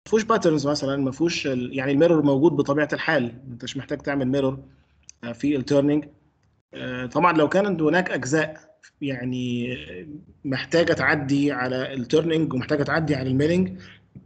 فيهوش باترنز مثلا ما فيهوش ال- يعني الميرور موجود بطبيعه الحال انت مش محتاج تعمل ميرور في التيرنينج طبعا لو كانت هناك اجزاء يعني محتاجه تعدي على التيرنينج ومحتاجه تعدي على الميلنج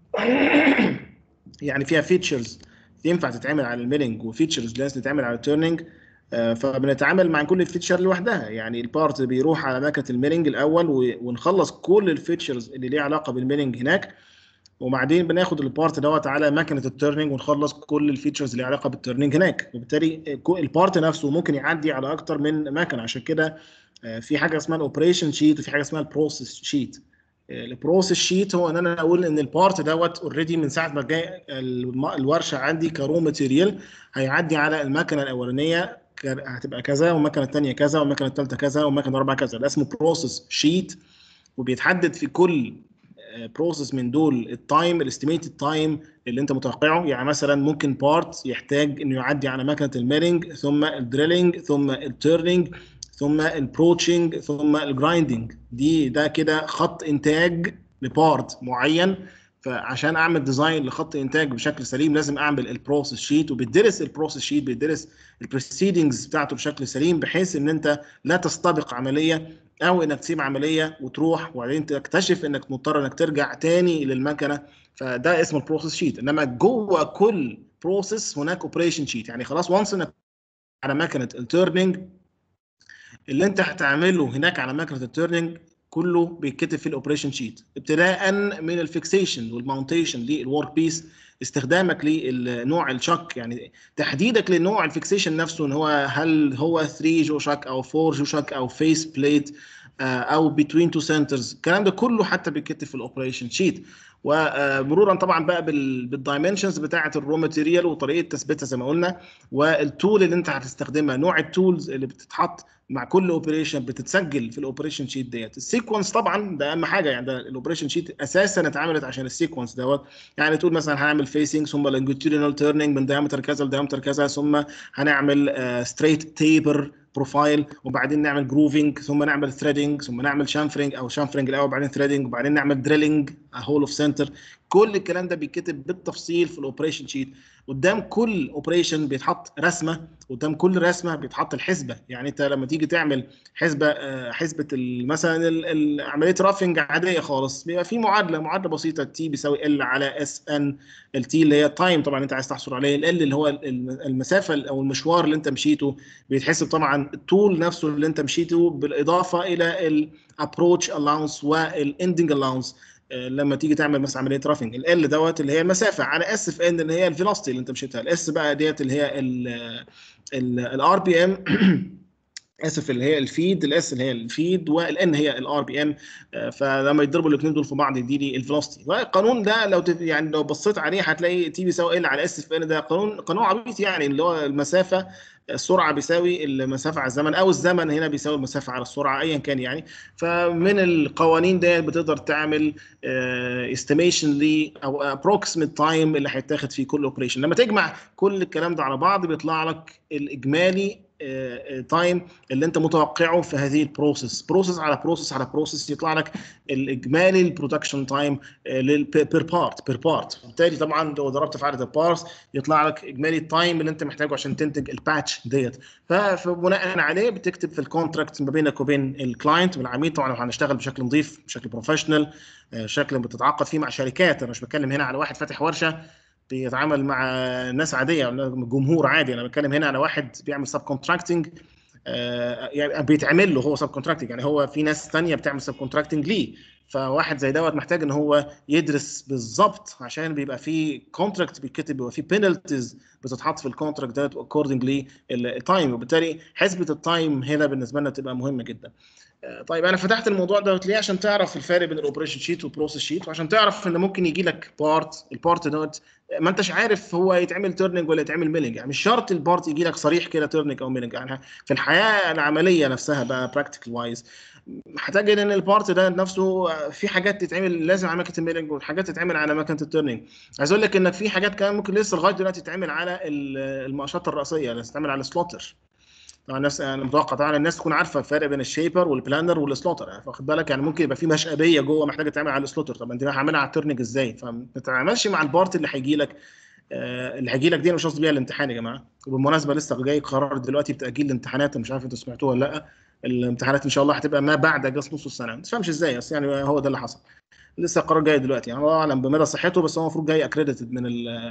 يعني فيها فيتشرز ينفع تتعمل على الميلنج وفيتشرز لازم تتعمل على التيرنينج آه، فبنتعامل مع كل فيتشر لوحدها يعني البارت بيروح على مكنه الميلنج الاول و- ونخلص كل الفيتشرز اللي ليها علاقه بالميلنج هناك وبعدين بناخد البارت دوت على مكنه التيرنينج ونخلص كل الفيتشرز اللي ليها علاقه بالتيرنينج هناك وبالتالي كو- البارت نفسه ممكن يعدي على اكتر من مكنه عشان كده آه، في حاجه اسمها الاوبريشن شيت وفي حاجه اسمها البروسيس شيت البروسيس شيت هو ان انا اقول ان البارت دوت اوريدي من ساعه ما جاي الم- الورشه عندي كرو ماتيريال هيعدي على المكنه الاولانيه ك- هتبقى كذا والمكنه الثانيه كذا والمكنه الثالثه كذا والمكنه الرابعه كذا ده اسمه بروسيس شيت وبيتحدد في كل بروسيس من دول التايم الاستيميتد تايم اللي انت متوقعه يعني مثلا ممكن بارت يحتاج انه يعدي على مكنه الميلنج ثم الدريلنج ثم التيرنينج ثم البروتشنج ثم الجرايندنج دي ده كده خط انتاج لبارت معين فعشان اعمل ديزاين لخط انتاج بشكل سليم لازم اعمل البروسيس شيت وبيدرس البروسيس شيت بيدرس البروسيدنجز بتاعته بشكل سليم بحيث ان انت لا تستبق عمليه او انك تسيب عمليه وتروح وبعدين تكتشف انك مضطر انك ترجع تاني للمكنه فده اسمه البروسيس شيت انما جوه كل بروسيس هناك اوبريشن شيت يعني خلاص وانس انك على مكنه التيرنينج اللي انت هتعمله هناك على مكنه التيرنينج كله بيتكتب في الاوبريشن شيت ابتداء من الفيكسيشن والماونتيشن للورك بيس استخدامك لنوع الشك يعني تحديدك لنوع الفيكسيشن نفسه ان هو هل هو 3 جو شك او 4 جو شك او فيس بليت او بتوين تو سنترز الكلام ده كله حتى بيتكتب في الاوبريشن شيت ومرورا طبعا بقى بالدايمنشنز بتاعه الرو ماتيريال وطريقه تثبيتها زي ما قلنا والتول اللي انت هتستخدمها نوع التولز اللي بتتحط مع كل اوبريشن بتتسجل في الاوبريشن شيت ديت السيكونس طبعا ده اهم حاجه يعني ده الاوبريشن شيت اساسا اتعملت عشان السيكونس دوت يعني تقول مثلا هنعمل فيسنج ثم لونجيتودينال تيرنينج من دايمتر كذا لدايمتر كذا ثم هنعمل ستريت تيبر بروفايل وبعدين نعمل جروفنج ثم نعمل ثريدنج ثم نعمل شامفرنج او شامفرنج الاول وبعدين ثريدنج وبعدين نعمل دريلنج هول اوف سنتر كل الكلام ده بيتكتب بالتفصيل في الاوبريشن شيت قدام كل اوبريشن بيتحط رسمه قدام كل رسمه بيتحط الحسبه يعني انت لما تيجي تعمل حسبه حسبه مثلا عمليه رافنج عاديه خالص بيبقى في معادله معادله بسيطه تي بيساوي ال على اس ان التي اللي هي التايم طبعا انت عايز تحصل عليه ال اللي هو المسافه او المشوار اللي انت مشيته بيتحسب طبعا الطول نفسه اللي انت مشيته بالاضافه الى الابروتش الاونس والاندنج الاونس لما تيجي تعمل مثلا عمليه رافنج ال دوت اللي هي المسافه على اس في ان اللي هي الفيلوسيتي اللي انت مشيتها الاس بقى ديت اللي هي الار بي ام اسف اللي هي الفيد الاس اللي هي الفيد والان هي الار بي ام فلما يضربوا الاثنين دول في بعض يديني الفيلوسيتي القانون ده لو يعني لو بصيت عليه هتلاقي تي بيساوي ال على اس في ان ده قانون قانون عبيط يعني اللي هو المسافه السرعه بيساوي المسافه على الزمن او الزمن هنا بيساوي المسافه على السرعه ايا كان يعني فمن القوانين ديت بتقدر تعمل استيميشن ل او ابروكسيمت تايم اللي هيتاخد فيه كل اوبريشن لما تجمع كل الكلام ده على بعض بيطلع لك الاجمالي تايم اللي انت متوقعه في هذه البروسيس بروسيس على بروسيس على بروسيس يطلع لك الاجمالي البرودكشن تايم بير بارت بير بارت بالتالي طبعا لو ضربت في عدد البارتس يطلع لك اجمالي التايم اللي انت محتاجه عشان تنتج الباتش ديت فبناء عليه بتكتب في الكونتراكت ما بينك وبين الكلاينت والعميل طبعا لو هنشتغل بشكل نظيف بشكل بروفيشنال شكل بتتعاقد فيه مع شركات انا مش بتكلم هنا على واحد فاتح ورشه بيتعامل مع ناس عاديه جمهور عادي انا بتكلم هنا على واحد بيعمل سب كونتراكتنج يعني بيتعمل له هو سب كونتراكتنج يعني هو في ناس ثانيه بتعمل سب كونتراكتنج ليه فواحد زي دوت محتاج ان هو يدرس بالظبط عشان بيبقى في كونتراكت بيتكتب بيبقى في بينالتيز بتتحط في الكونتراكت دوت اكوردنج للتايم وبالتالي حسبه التايم هنا بالنسبه لنا تبقى مهمه جدا طيب انا فتحت الموضوع دوت ليه عشان تعرف الفرق بين الاوبريشن شيت والبروسيس شيت وعشان تعرف ان ممكن يجي لك بارت البارت دوت ما انتش عارف هو يتعمل تيرنينج ولا يتعمل ميلنج يعني مش شرط البارت يجي لك صريح كده تيرنينج او ميلنج يعني في الحياه العمليه نفسها بقى براكتيكال وايز هتجد ان البارت ده نفسه في حاجات تتعمل لازم على مكنه الميلنج وحاجات تتعمل على مكنه التيرنينج عايز اقول لك انك في حاجات كان ممكن لسه لغايه دلوقتي تتعمل على المقاشات الرئيسيه لازم تتعمل على السلوتر طبعا الناس انا متوقع طبعا الناس تكون عارفه الفرق بين الشيبر والبلانر والسلوتر يعني واخد بالك يعني ممكن يبقى في مشقبيه جوه محتاجه تعمل على السلوتر طب انت هعملها على الترنج ازاي فما تتعاملش مع البارت اللي هيجي لك آه، اللي هيجي لك دي انا مش قصدي بيها الامتحان يا جماعه وبالمناسبه لسه جاي قرار دلوقتي بتاجيل الامتحانات مش عارف انتوا سمعتوه ولا لا الامتحانات ان شاء الله هتبقى ما بعد اجازه نص السنه ما تفهمش ازاي بس يعني هو ده اللي حصل لسه القرار جاي دلوقتي يعني الله اعلم بمدى صحته بس هو المفروض جاي اكريديتد من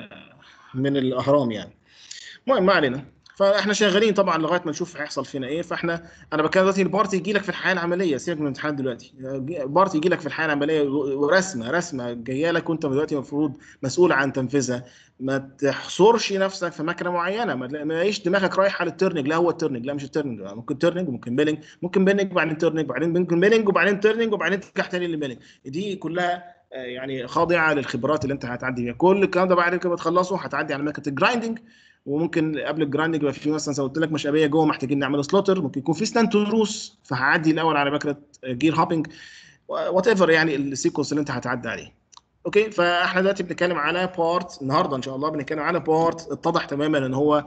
من الاهرام يعني المهم ما علينا فاحنا شغالين طبعا لغايه ما نشوف هيحصل فينا ايه فاحنا انا بتكلم دلوقتي البارت يجي لك في الحياه العمليه سيبك من الامتحان دلوقتي البارت يجي لك في الحياه العمليه ورسمه رسمه جايه لك وانت دلوقتي المفروض مسؤول عن تنفيذها ما تحصرش نفسك في مكنه معينه ما تلاقيش دماغك رايحه للترنج لا هو الترنج لا مش الترنج ممكن ترنج وممكن بيلنج ممكن بيلنج وبعدين ترنج وبعدين ممكن بيلنج وبعدين ترنج وبعدين ترجع تاني للبيلنج دي كلها يعني خاضعه للخبرات اللي انت هتعدي بيها كل الكلام ده بعد كده بتخلصه هتعدي على مكنه الجرايندنج وممكن قبل الجرايندنج يبقى في مثلا زي قلت لك مشابيه جوه محتاجين نعمل سلوتر ممكن يكون في ستاند تروس فهعدي الاول على مكنه جير هوبنج وات ايفر يعني السيكونس اللي انت هتعدي عليه اوكي فاحنا دلوقتي بنتكلم على بارت النهارده ان شاء الله بنتكلم على بارت اتضح تماما ان هو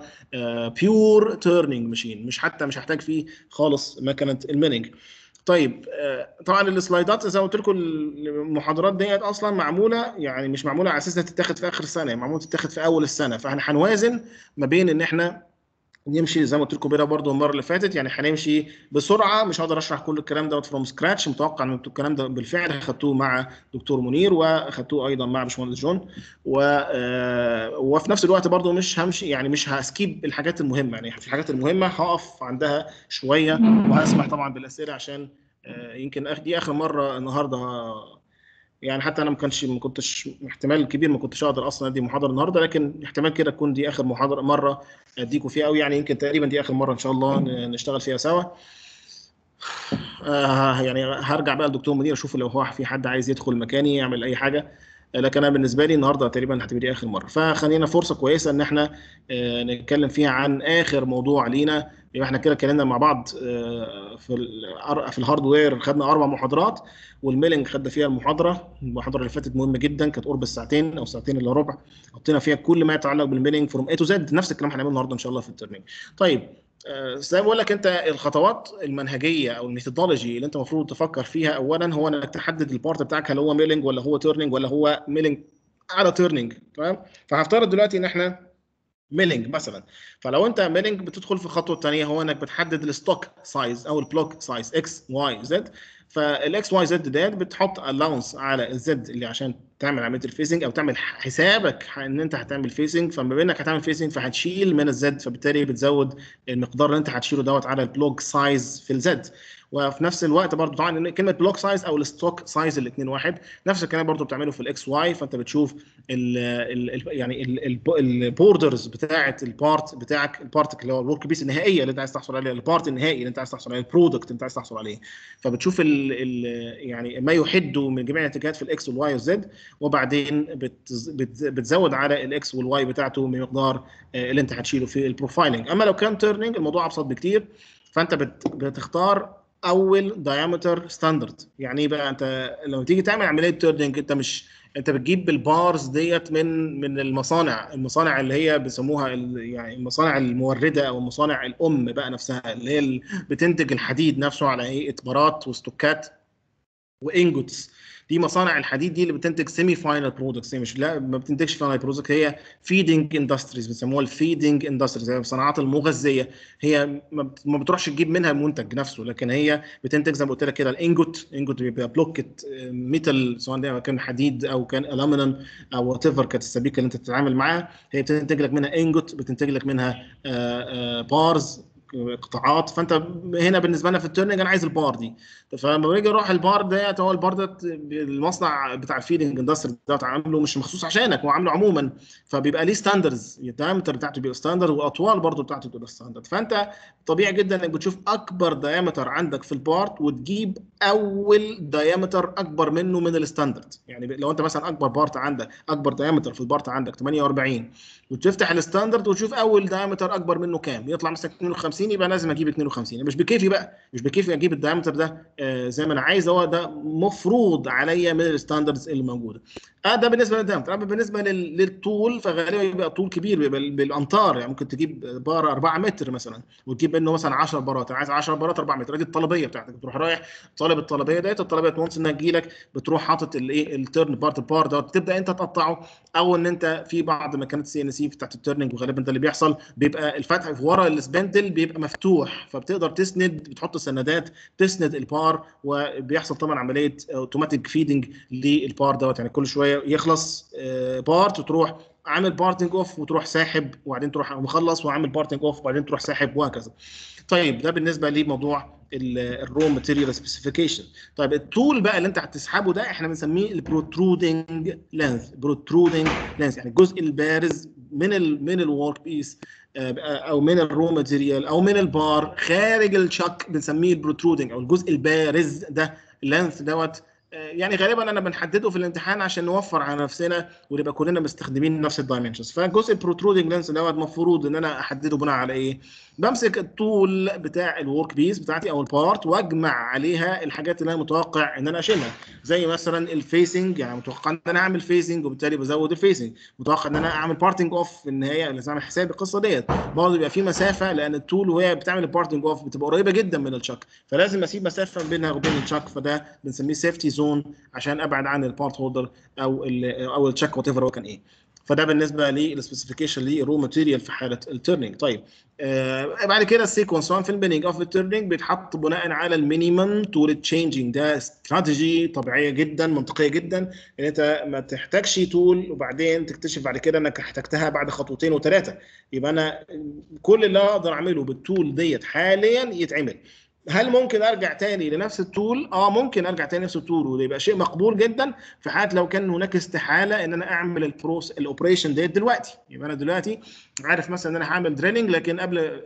بيور تيرنينج ماشين مش حتى مش هحتاج فيه خالص مكنه الميننج طيب طبعا السلايدات زي ما قلت لكم المحاضرات ديت اصلا معموله يعني مش معموله على اساس انها تتاخد في اخر السنه معموله تتاخد في اول السنه فاحنا هنوازن ما بين ان احنا نمشي زي ما قلت لكم كده برضه المره اللي فاتت يعني هنمشي بسرعه مش هقدر اشرح كل الكلام دوت فروم سكراتش متوقع ان الكلام ده بالفعل اخدتوه مع دكتور منير واخدتوه ايضا مع باشمهندس جون و... آه وفي نفس الوقت برضه مش همشي يعني مش هسكيب الحاجات المهمه يعني في الحاجات المهمه هقف عندها شويه وهسمح طبعا بالاسئله عشان آه يمكن دي اخر مره النهارده يعني حتى انا ما كانش ما كنتش احتمال كبير ما كنتش اقدر اصلا ادي محاضره النهارده لكن احتمال كده تكون دي اخر محاضره مره اديكم فيها او يعني يمكن تقريبا دي اخر مره ان شاء الله نشتغل فيها سوا آه يعني هرجع بقى للدكتور منير اشوف لو هو في حد عايز يدخل مكاني يعمل اي حاجه لكن انا بالنسبه لي النهارده تقريبا هتبقى دي اخر مره فخلينا فرصه كويسه ان احنا آه نتكلم فيها عن اخر موضوع لينا يبقى احنا كده اتكلمنا مع بعض في في الهاردوير خدنا اربع محاضرات والميلنج خدنا فيها المحاضره المحاضره اللي فاتت مهمه جدا كانت قرب الساعتين او ساعتين الا ربع حطينا فيها كل ما يتعلق بالميلنج فروم اي تو زد نفس الكلام هنعمله النهارده ان شاء الله في الترنينج طيب زي ما بقول لك انت الخطوات المنهجيه او الميثودولوجي اللي انت المفروض تفكر فيها اولا هو انك تحدد البارت بتاعك هل هو ميلنج ولا هو تيرنينج ولا هو ميلنج على تيرنينج تمام فهفترض دلوقتي ان احنا ميلنج مثلا فلو انت ميلنج بتدخل في الخطوه الثانيه هو انك بتحدد الستوك سايز او البلوك سايز اكس واي زد فالاكس واي زد ديت بتحط الاونس على الزد اللي عشان تعمل عمليه الفيسنج او تعمل حسابك ان انت هتعمل فيسنج فما انك هتعمل فيسنج فهتشيل من الزد فبالتالي بتزود المقدار اللي انت هتشيله دوت على البلوك سايز في الزد وفي نفس الوقت برضو طبعا كلمه بلوك سايز او الستوك سايز الاثنين واحد نفس الكلام برضو بتعمله في الاكس واي فانت بتشوف ال ال يعني البوردرز بتاعه البارت بتاعك البارت اللي هو الورك بيس النهائيه اللي انت عايز تحصل عليها البارت النهائي اللي انت عايز تحصل عليه البرودكت اللي انت عايز تحصل عليه فبتشوف ال ال يعني ما يحده من جميع الاتجاهات في الاكس والواي والزد وبعدين بت بت بتزود على الاكس والواي بتاعته بمقدار اللي انت هتشيله في البروفايلنج اما لو كان تيرنينج الموضوع ابسط بكتير فانت بت بتختار اول دايمتر ستاندرد يعني ايه بقى انت لما تيجي تعمل عمليه تيرنينج انت مش انت بتجيب بالبارز ديت من من المصانع المصانع اللي هي بيسموها يعني المصانع المورده او المصانع الام بقى نفسها اللي هي اللي بتنتج الحديد نفسه على هيئه بارات وستوكات وانجوتس دي مصانع الحديد دي اللي بتنتج سيمي فاينل برودكتس مش لا ما بتنتجش فاينل برودكت هي فيدنج اندستريز بيسموها الفيدنج اندستريز هي الصناعات المغذيه هي ما بتروحش تجيب منها المنتج نفسه لكن هي بتنتج زي ما قلت لك كده الانجوت انجوت بيبقى بلوكت ميتال سواء ده كان حديد او كان الومنيوم او وات ايفر كانت السبيكه اللي انت بتتعامل معاها هي بتنتج لك منها انجوت بتنتج لك منها بارز قطاعات فانت هنا بالنسبه لنا في التيرنينج انا عايز البار دي فلما باجي اروح البار ديت هو البار ده المصنع بتاع الفيدنج اندستري دوت عامله مش مخصوص عشانك هو عامله عموما فبيبقى ليه ستاندرز الدايمتر بتاعته بيبقى ستاندرد واطوال برضه بتاعته بتبقى ستاندرد فانت طبيعي جدا انك بتشوف اكبر دايمتر عندك في البارت وتجيب اول دايمتر اكبر منه من الستاندرد يعني لو انت مثلا اكبر بارت عندك اكبر دايمتر في البارت عندك 48 وتفتح الستاندرد وتشوف اول دايمتر اكبر منه كام يطلع مثلا 52 52 يبقى لازم اجيب 52 مش بكيفي بقى مش بكيفي اجيب الدايمتر ده آه، زي ما انا عايز هو ده مفروض عليا من الستاندردز اللي موجوده اه ده بالنسبه للدايمتر اما بالنسبه لل- للطول فغالبا بيبقى طول كبير بيبقى بال- بالامتار يعني ممكن تجيب بار 4 متر مثلا وتجيب منه مثلا 10 بارات انا عايز 10 بارات 4 متر دي الطلبيه بتاعتك بتروح رايح طالب الطلبيه ديت الطلبيه وانس انها تجي لك بتروح حاطط الايه التيرن بارت البار ده تبدا انت تقطعه او ان انت في بعض مكانات السي ان سي بتاعت التيرنينج وغالبا ده اللي بيحصل بيبقى الفتح في ورا السبندل بيبقى مفتوح فبتقدر تسند بتحط سندات تسند البار وبيحصل طبعا عمليه اوتوماتيك فيدنج للبار دوت يعني كل شويه يخلص آه، بارت وتروح عامل بارتنج اوف وتروح ساحب وبعدين تروح مخلص وعامل بارتنج اوف وبعدين تروح ساحب وهكذا. طيب ده بالنسبه لموضوع الرو ماتيريال سبيسيفيكيشن طيب الطول بقى اللي انت هتسحبه ده احنا بنسميه البروترودنج لينث بروترودنج لينث يعني الجزء البارز من ال من الورك بيس او من الرو ماتيريال او من البار خارج الشك بنسميه البروترودنج او الجزء البارز ده اللينث دوت آه، يعني غالبا انا بنحدده في الامتحان عشان نوفر على نفسنا ونبقى كلنا مستخدمين نفس الدايمنشنز فالجزء البروترودنج لينس دوت المفروض ان انا احدده بناء على ايه؟ بمسك الطول بتاع الورك بيس بتاعتي او البارت واجمع عليها الحاجات اللي انا متوقع ان انا اشيلها زي مثلا الفيسنج يعني متوقع ان انا اعمل فيسنج وبالتالي بزود الفيسنج متوقع ان انا اعمل بارتنج اوف في النهايه لازم اعمل حساب القصه ديت برضه بيبقى في مسافه لان الطول وهي بتعمل البارتنج اوف بتبقى قريبه جدا من الشك فلازم اسيب مسافه بينها وبين الشك فده بنسميه سيفتي زون عشان ابعد عن البارت هولدر او ال او الشك وات ايفر هو كان ايه فده بالنسبه للسبيسيفيكيشن للرو ماتيريال في حاله التيرنينج طيب آه بعد كده السيكونس 1 في البيننج اوف التيرنينج بيتحط بناء على المينيمم تول تشينجينج ده استراتيجي طبيعيه جدا منطقيه جدا ان انت ما تحتاجش تول وبعدين تكتشف بعد كده انك احتجتها بعد خطوتين وثلاثه يبقى انا كل اللي اقدر اعمله بالتول ديت حاليا يتعمل هل ممكن ارجع تاني لنفس التول؟ اه ممكن ارجع تاني لنفس التول وده يبقى شيء مقبول جدا في حاله لو كان هناك استحاله ان انا اعمل البروس الاوبريشن ديت دلوقتي يبقى انا دلوقتي عارف مثلا ان انا هعمل دريلنج لكن قبل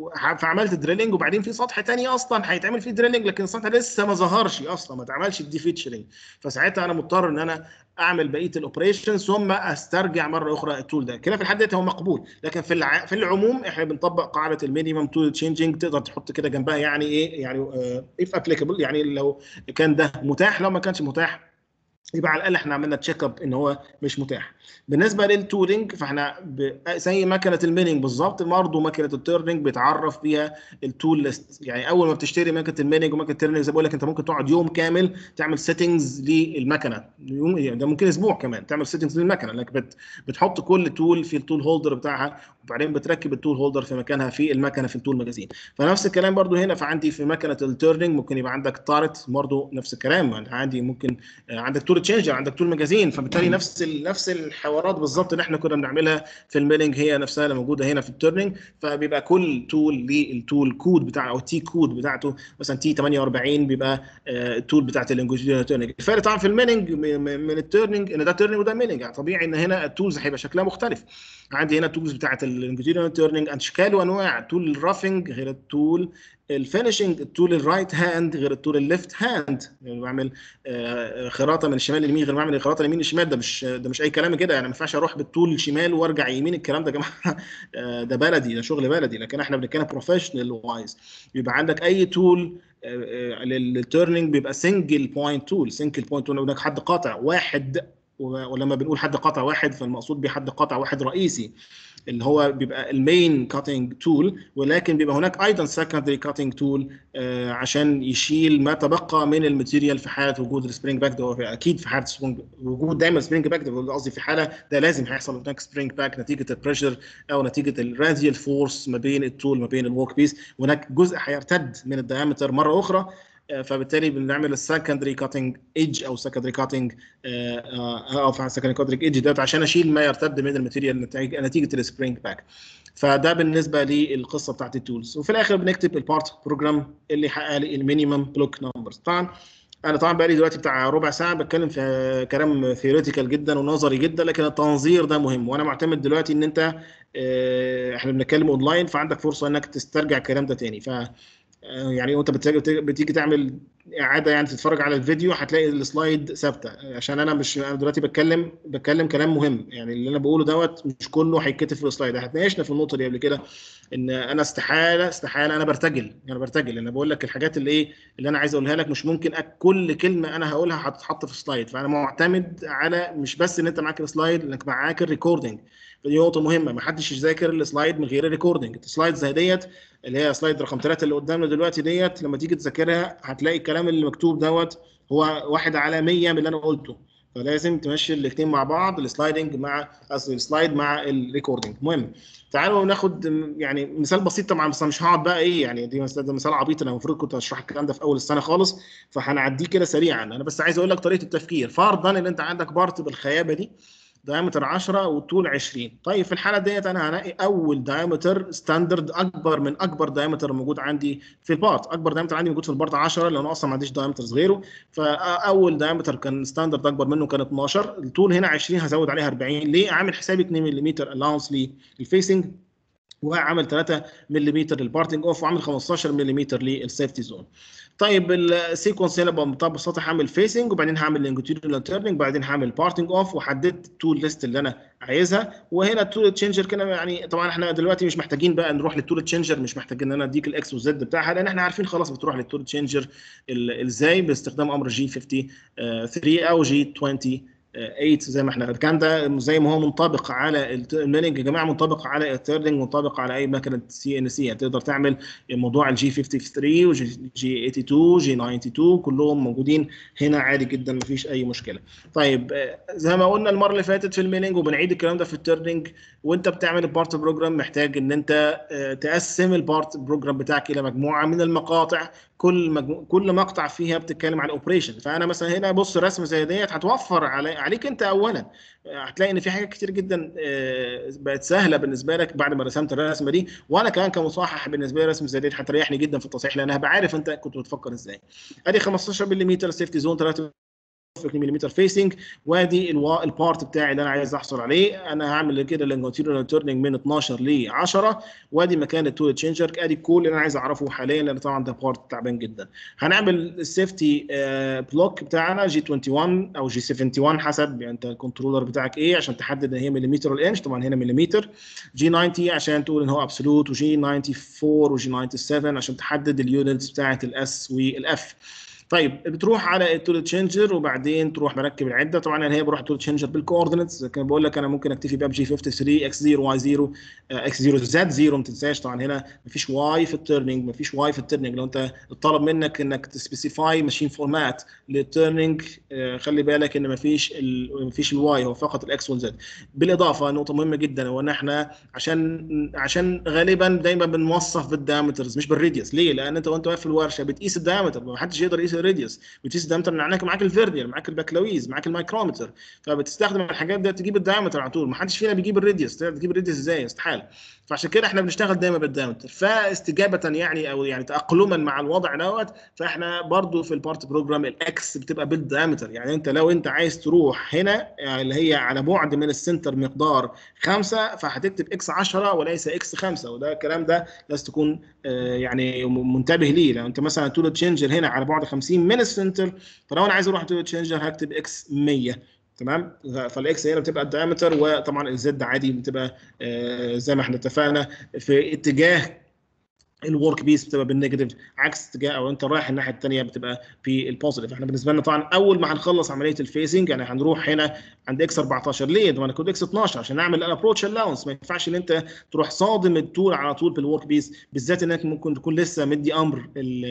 فعملت دريلنج وبعدين في سطح تاني اصلا هيتعمل فيه دريلنج لكن السطح لسه ما ظهرش اصلا ما اتعملش الدي فيتشرنج فساعتها انا مضطر ان انا اعمل بقيه الاوبريشن ثم استرجع مره اخرى التول ده كده في الحد ده هو مقبول لكن في الع... في العموم احنا بنطبق قاعده المينيمم تول تشينجينج تقدر تحط كده جنبها يعني ايه يعني اف ابليكابل يعني لو كان ده متاح لو ما كانش متاح يبقى على الاقل احنا عملنا تشيك اب ان هو مش متاح بالنسبه للتولينج فاحنا ب... زي مكنه الميننج بالظبط برضه مكنه التيرنينج بتعرف بيها التول ليست يعني اول ما بتشتري مكنه الميننج ومكنه التيرنينج زي بقول لك انت ممكن تقعد يوم كامل تعمل سيتنجز للمكنه يوم يعني ده ممكن اسبوع كمان تعمل سيتنجز للمكنه انك بت... بتحط كل تول في التول هولدر بتاعها وبعدين بتركب التول هولدر في مكانها في المكنه في التول ماجازين فنفس الكلام برضو هنا فعندي في مكنه التيرنينج ممكن يبقى عندك تارت برضو نفس الكلام يعني عندي ممكن عندك تول تشينجر عندك تول ماجازين فبالتالي نفس ال... نفس الحوارات بالظبط اللي احنا كنا بنعملها في الميلنج هي نفسها اللي موجوده هنا في التيرنينج فبيبقى كل تول للتول كود بتاع او تي كود بتاعته مثلا تي 48 بيبقى التول بتاعت الانجوجينال تيرنينج الفرق طبعا في الميلنج من التيرنينج ان ده تيرنينج وده ميلنج يعني طبيعي ان هنا التولز هيبقى شكلها مختلف عندي هنا التولز بتاعت الانجوجينال تيرنينج اشكال وانواع تول الرافنج غير التول الفينشنج التول الرايت هاند غير التول الليفت هاند يعني بعمل خراطه من الشمال لليمين غير ما اعمل خراطه اليمين للشمال ده مش ده مش اي كلام كده يعني ما ينفعش اروح بالتول الشمال وارجع يمين الكلام ده يا جماعه ده بلدي ده شغل بلدي لكن احنا بنتكلم بروفيشنال وايز يبقى عندك اي تول للتيرنينج بيبقى سنجل بوينت تول سنجل بوينت تول هناك حد قاطع واحد ولما بنقول حد قاطع واحد فالمقصود بحد قاطع واحد رئيسي اللي هو بيبقى المين كاتنج تول ولكن بيبقى هناك ايضا سكندري كاتنج تول عشان يشيل ما تبقى من الماتيريال في حاله وجود السبرينج باك ده اكيد في حاله وجود دايما سبرينج باك ده قصدي في حاله ده لازم هيحصل هناك سبرينج باك نتيجه البريشر او نتيجه الراديال فورس ما بين التول ما بين الورك بيس وهناك جزء هيرتد من الديامتر مره اخرى فبالتالي بنعمل السكندري كاتنج ايدج او سكندري كاتنج او سكندري كاتنج ايدج دوت عشان اشيل ما يرتد من الماتيريال نتيجه السبرينج باك فده بالنسبه للقصه بتاعت التولز وفي الاخر بنكتب البارت بروجرام اللي يحقق لي المينيمم بلوك نمبرز طبعا انا طبعا بقالي دلوقتي بتاع ربع ساعه بتكلم في كلام ثيوريتيكال جدا ونظري جدا لكن التنظير ده مهم وانا معتمد دلوقتي ان انت احنا بنتكلم اونلاين فعندك فرصه انك تسترجع الكلام ده تاني ف يعني وانت بتيجي تعمل اعاده يعني تتفرج على الفيديو هتلاقي السلايد ثابته عشان انا مش انا دلوقتي بتكلم بتكلم كلام مهم يعني اللي انا بقوله دوت مش كله هيتكتب في السلايد هتناقشنا في النقطه دي قبل كده ان انا استحاله استحاله انا برتجل انا برتجل انا بقول لك الحاجات اللي ايه اللي انا عايز اقولها لك مش ممكن كل كلمه انا هقولها هتتحط في سلايد فانا معتمد على مش بس ان انت معاك السلايد انك معاك الريكوردنج فدي نقطه مهمه ما حدش يذاكر السلايد من غير الريكوردنج السلايد زي ديت اللي هي سلايد رقم ثلاثة اللي قدامنا دلوقتي ديت لما تيجي تذاكرها هتلاقي الكلام اللي مكتوب دوت هو واحد على 100 من اللي انا قلته فلازم تمشي الاثنين مع بعض السلايدنج مع قصدي السلايد مع الريكوردنج مهم تعالوا ناخد يعني مثال بسيط طبعا بس مش هقعد بقى ايه يعني دي مثال, مثال عبيط انا المفروض كنت اشرح الكلام ده في اول السنه خالص فهنعديه كده سريعا انا بس عايز اقول لك طريقه التفكير فرضا ان انت عندك بارت بالخيابه دي دايمتر 10 والطول 20 طيب في الحاله ديت انا هلاقي اول دايمتر ستاندرد اكبر من اكبر دايمتر موجود عندي في البارت اكبر دايمتر عندي موجود في البارت 10 لان اصلا ما عنديش دايمترز غيره فاول دايمتر كان ستاندرد اكبر منه كان 12 الطول هنا 20 هزود عليها 40 ليه عامل حسابي 2 ملم الاونس للفيسنج وعامل 3 ملم للبارتنج اوف وعامل 15 ملم للسيفتي زون طيب السيكونس هنا ببساطه هعمل فيسنج وبعدين هعمل لونجيتيودنال تيرنينج بعدين هعمل بارتنج اوف وحددت التول ليست اللي انا عايزها وهنا التول تشينجر كده يعني طبعا احنا دلوقتي مش محتاجين بقى نروح للتول تشينجر مش محتاجين ان انا اديك الاكس والزد بتاعها لان احنا عارفين خلاص بتروح للتول تشينجر ازاي باستخدام امر جي 53 او جي 20 8 زي ما احنا الكلام ده زي ما هو منطبق على الميننج يا جماعه منطبق على التيرنينج منطبق على اي مكنه سي ان سي تقدر تعمل موضوع الجي 53 وجي 82 جي 92 كلهم موجودين هنا عادي جدا مفيش اي مشكله. طيب زي ما قلنا المره اللي فاتت في الميننج وبنعيد الكلام ده في التيرنينج وانت بتعمل البارت بروجرام محتاج ان انت تقسم البارت بروجرام بتاعك الى مجموعه من المقاطع كل مجمو... كل مقطع فيها بتتكلم عن اوبريشن فانا مثلا هنا بص رسمه زي ديت هتوفر علي... عليك انت اولا هتلاقي ان في حاجات كتير جدا بقت سهله بالنسبه لك بعد ما رسمت الرسمه دي وانا كمان كمصحح بالنسبه لي رسمه زي دي هتريحني جدا في التصحيح لان هبقى عارف انت كنت بتفكر ازاي ادي 15 ملم سيفتي زون 3 ملم فيسنج وادي البارت بتاعي اللي انا عايز احصل عليه انا هعمل كده لونجيتيودنال تيرنينج من 12 ل 10 وادي مكان التول تشينجر ادي كل اللي انا عايز اعرفه حاليا لان طبعا ده بارت تعبان جدا هنعمل السيفتي بلوك بتاعنا جي 21 او جي 71 حسب يعني انت الكنترولر بتاعك ايه عشان تحدد ان هي مليمتر والانش طبعا هنا مليمتر جي 90 عشان تقول ان هو ابسولوت وجي 94 وجي 97 عشان تحدد اليونتس بتاعت الاس والاف طيب بتروح على التول تشينجر وبعدين تروح مركب العده طبعا انا هي بروح التول تشينجر بالكوردينتس كان بقول لك انا ممكن اكتفي باب جي 53 اكس 0 واي 0 اكس 0 زد 0 ما تنساش طبعا هنا مفيش واي في التيرنينج مفيش واي في التيرنينج لو انت الطلب منك انك تسبيسيفاي ماشين فورمات للتيرنينج خلي بالك ان مفيش ال مفيش الواي هو فقط الاكس والزد بالاضافه نقطه مهمه جدا هو ان احنا عشان عشان غالبا دايما بنوصف بالدايمترز مش بالريديوس ليه؟ لان انت وانت واقف في الورشه بتقيس الدايمتر ما حدش يقدر يقيس الراديوس بتقيس الدايمتر معناك معاك الفيرنير معاك البكالويز معاك المايكرومتر فبتستخدم الحاجات دي تجيب الدايمتر على طول ما حدش فينا بيجيب الراديوس تجيب الراديوس ازاي استحاله فعشان كده احنا بنشتغل دايما بالدايمتر فاستجابه يعني او يعني تاقلما مع الوضع دوت فاحنا برضو في البارت بروجرام الاكس بتبقى بالدايمتر يعني انت لو انت عايز تروح هنا يعني اللي هي على بعد من السنتر مقدار 5 فهتكتب اكس 10 وليس اكس 5 وده الكلام ده لازم تكون يعني منتبه ليه لو انت مثلا تول تشينجر هنا على بعد 50 من السنتر فلو انا عايز اروح تول تشينجر هكتب اكس 100 تمام فالاكس هنا بتبقى الدايمتر وطبعا الزد عادي بتبقى زي ما احنا اتفقنا في اتجاه الورك بيس بتبقى بالنيجاتيف عكس اتجاه او انت رايح الناحيه الثانيه بتبقى في البوزيتيف احنا بالنسبه لنا طبعا اول ما هنخلص عمليه الفيسنج يعني هنروح هنا عند اكس 14 ليه؟ ده انا كنت اكس 12 عشان نعمل الابروتش الاونس ما ينفعش ان انت تروح صادم التول على طول بالورك بيس بالذات انك ممكن تكون لسه مدي امر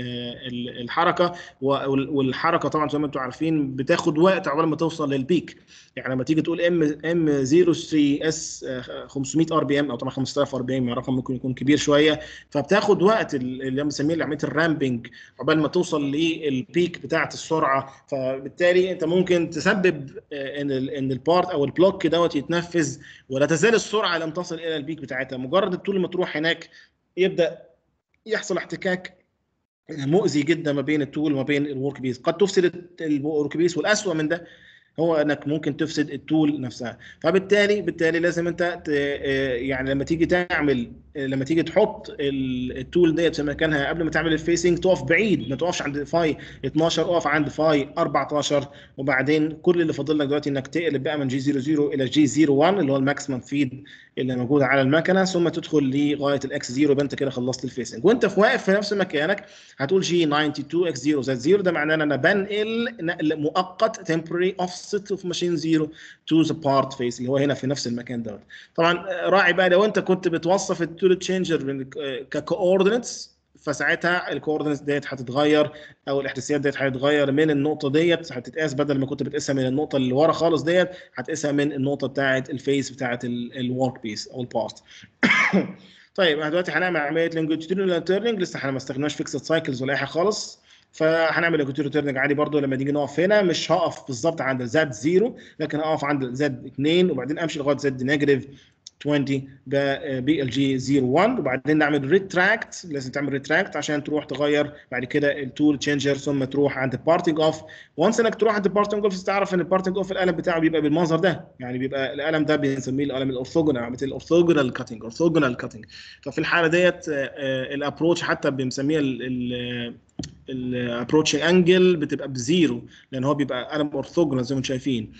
الحركه والحركه طبعا زي ما انتم عارفين بتاخد وقت عقبال ما توصل للبيك يعني لما تيجي تقول ام ام 03 اس 500 ار بي ام او طبعا 5000 ار بي ام رقم ممكن يكون كبير شويه فبتاخد وقت اللي بنسميه عمليه الرامبنج عقبال ما توصل للبيك بتاعه السرعه فبالتالي انت ممكن تسبب ان ان البارت او البلوك دوت يتنفذ ولا تزال السرعه لم تصل الى البيك بتاعتها مجرد الطول ما تروح هناك يبدا يحصل احتكاك مؤذي جدا ما بين التول وما بين الورك بيس قد تفسد الورك بيس والاسوء من ده هو انك ممكن تفسد التول نفسها فبالتالي بالتالي لازم انت ت... يعني لما تيجي تعمل لما تيجي تحط التول ديت في مكانها قبل ما تعمل الفيسنج تقف بعيد ما تقفش عند فاي 12 اقف عند فاي 14 وبعدين كل اللي فاضل لك دلوقتي انك تقلب بقى من جي 00 الى جي 01 اللي هو الماكسيمم فيد اللي موجود على المكنه ثم تدخل لغايه الاكس 0 يبقى انت كده خلصت الفيسنج وانت في واقف في نفس مكانك هتقول جي 92 اكس 0 زد 0 ده معناه ان انا بنقل نقل مؤقت temporary offset of machine 0 to the part face اللي هو هنا في نفس المكان دوت طبعا راعي بقى لو انت كنت بتوصف التول تشينجر ككوردينتس فساعتها الكوردينتس ديت هتتغير او الاحداثيات ديت هتتغير من النقطه ديت هتتقاس بدل ما كنت بتقيسها من النقطه اللي ورا خالص ديت هتقيسها من النقطه بتاعه الفيس بتاعه الورك بيس او البارت طيب احنا دلوقتي هنعمل عمليه لونجيتيودينال تيرنينج لسه احنا ما استخدمناش فيكسد سايكلز ولا اي حاجه خالص فهنعمل لونجيتيودينال تيرنينج عادي برضو لما نيجي نقف هنا مش هقف بالظبط عند زد 0 لكن هقف عند زد 2 وبعدين امشي لغايه زد نيجاتيف 20 بي ال جي 01 وبعدين نعمل ريتراكت لازم تعمل ريتراكت عشان تروح تغير بعد كده التول تشينجر ثم تروح عند بارتنج اوف وانس انك تروح عند بارتنج اوف تعرف ان البارتنج اوف القلم بتاعه بيبقى بالمنظر ده يعني بيبقى القلم ده بنسميه القلم الاورثوجونال مثل الاورثوجونال كاتنج اورثوجونال كاتنج ففي الحاله ديت الابروتش حتى بنسميها الابروتش انجل بتبقى بزيرو لان هو بيبقى قلم اورثوجونال زي ما انتم شايفين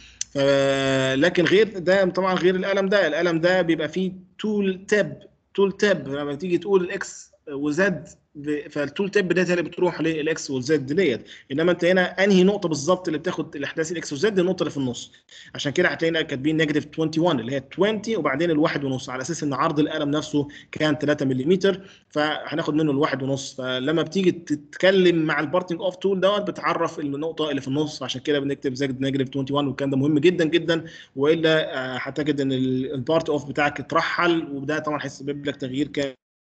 لكن غير ده طبعا غير القلم ده القلم ده بيبقى فيه تول تاب تول تاب لما تيجي تقول الاكس وزد فالتول تاب ديت اللي بتروح للاكس والزد ديت انما انت هنا انهي نقطه بالظبط اللي بتاخد الاحداث الاكس والزد النقطه اللي في النص عشان كده هتلاقينا كاتبين نيجاتيف 21 اللي هي 20 وبعدين الواحد ونص على اساس ان عرض القلم نفسه كان 3 ملم فهناخد منه الواحد ونص فلما بتيجي تتكلم مع البارتنج اوف تول دوت بتعرف النقطه اللي في النص عشان كده بنكتب زائد نيجاتيف 21 والكلام ده مهم جدا جدا والا هتجد ان البارت اوف بتاعك اترحل وده طبعا هيسبب لك تغيير كامل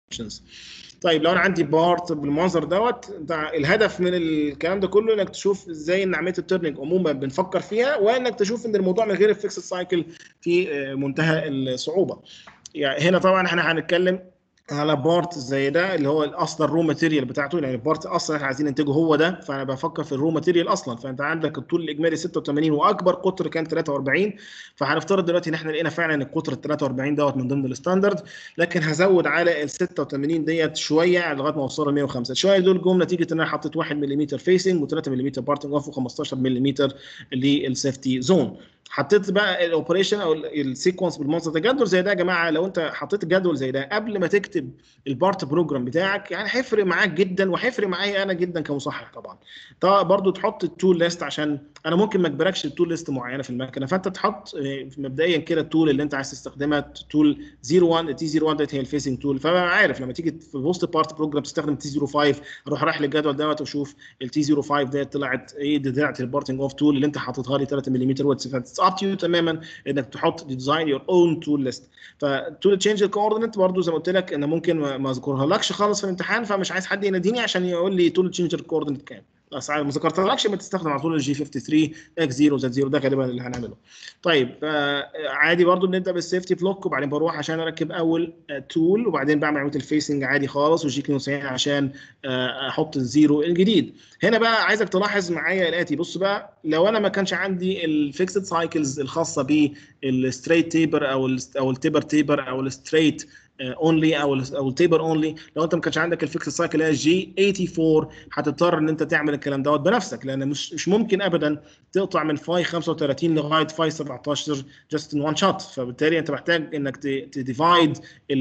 طيب لو انا عندي بارت بالمنظر دوت الهدف من الكلام ده كله انك تشوف ازاي ان عمليه التيرنينج عموما بنفكر فيها وانك تشوف ان الموضوع من غير الفيكس سايكل في منتهى الصعوبه يعني هنا طبعا احنا هنتكلم على بارت زي ده اللي هو اصلا الرو ماتيريال بتاعته يعني البارت اصلا احنا عايزين ننتجه هو ده فانا بفكر في الرو ماتيريال اصلا فانت عندك الطول الاجمالي 86 واكبر قطر كان 43 فهنفترض دلوقتي ان احنا لقينا فعلا ان القطر ال 43 دوت من ضمن الستاندرد لكن هزود على ال 86 ديت شويه لغايه ما اوصل ل 105 شويه دول جم نتيجه ان انا حطيت 1 ملم فيسنج و3 ملم بارتنج اوف و15 ملم للسيفتي زون حطيت بقى الاوبريشن او السيكونس بالمنظر ده جدول زي ده يا جماعه لو انت حطيت جدول زي ده قبل ما تكتب البارت بروجرام بتاعك يعني هيفرق معاك جدا وهيفرق معايا انا جدا كمصحح طبعا طبعا برضو تحط التول ليست عشان انا ممكن ما اجبركش التول ليست معينه في المكنه فانت تحط مبدئيا كده التول اللي انت عايز تستخدمها تول 01 تي 01 ديت هي الفيسنج تول فانا عارف لما تيجي في وسط بارت بروجرام تستخدم تي 05 اروح رايح للجدول دوت واشوف التي 05 ديت طلعت ايه دي طلعت البارتنج اوف تول اللي انت حاططها لي 3 ملم واتس اب تو تماما انك تحط ديزاين يور اون تول ليست فتول تشينج الكوردينيت برضه زي ما قلت لك انا ممكن ما اذكرها لكش خالص في الامتحان فمش عايز حد يناديني عشان يقول لي تول تشينج الكوردينيت كام بس ما ذكرتلكش ما تستخدم على طول الجي 53 اكس 0 زد 0 ده غالبا اللي هنعمله طيب عادي برضو بنبدا بالسيفتي بلوك وبعدين بروح عشان اركب اول تول وبعدين بعمل عمليه الفيسنج عادي خالص والجي 92 عشان احط الزيرو الجديد هنا بقى عايزك تلاحظ معايا الاتي بص بقى لو انا ما كانش عندي الفيكسد سايكلز الخاصه بالستريت تيبر او ال او التيبر تيبر او الستريت اونلي او او التيبر اونلي لو انت ما كانش عندك الفيكس سايكل اللي هي جي 84 هتضطر ان انت تعمل الكلام دوت بنفسك لان مش مش ممكن ابدا تقطع من فاي 35 لغايه فاي 17 جاست ان وان شوت فبالتالي انت محتاج انك تديفايد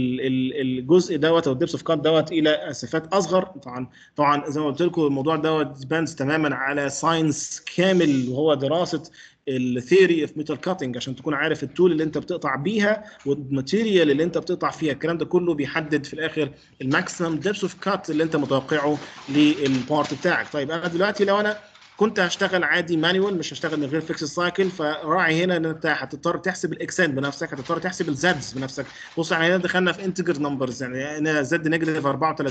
الجزء دوت او الدبس اوف كات دوت الى اسفات اصغر طبعا طبعا زي ما قلت لكم الموضوع دوت ديبندز تماما على ساينس كامل وهو دراسه الثيوري اوف ميتال كاتنج عشان تكون عارف التول اللي انت بتقطع بيها والماتيريال اللي انت بتقطع فيها الكلام ده كله بيحدد في الاخر الماكسيمم ديبس اوف كات اللي انت متوقعه للبارت بتاعك طيب انا دلوقتي لو انا كنت هشتغل عادي مانيوال مش هشتغل من غير فيكس سايكل فراعي هنا ان انت هتضطر تحسب الاكسنت بنفسك هتضطر تحسب الزدز بنفسك بص يعني هنا دخلنا في انتجر نمبرز يعني هنا زد نيجاتيف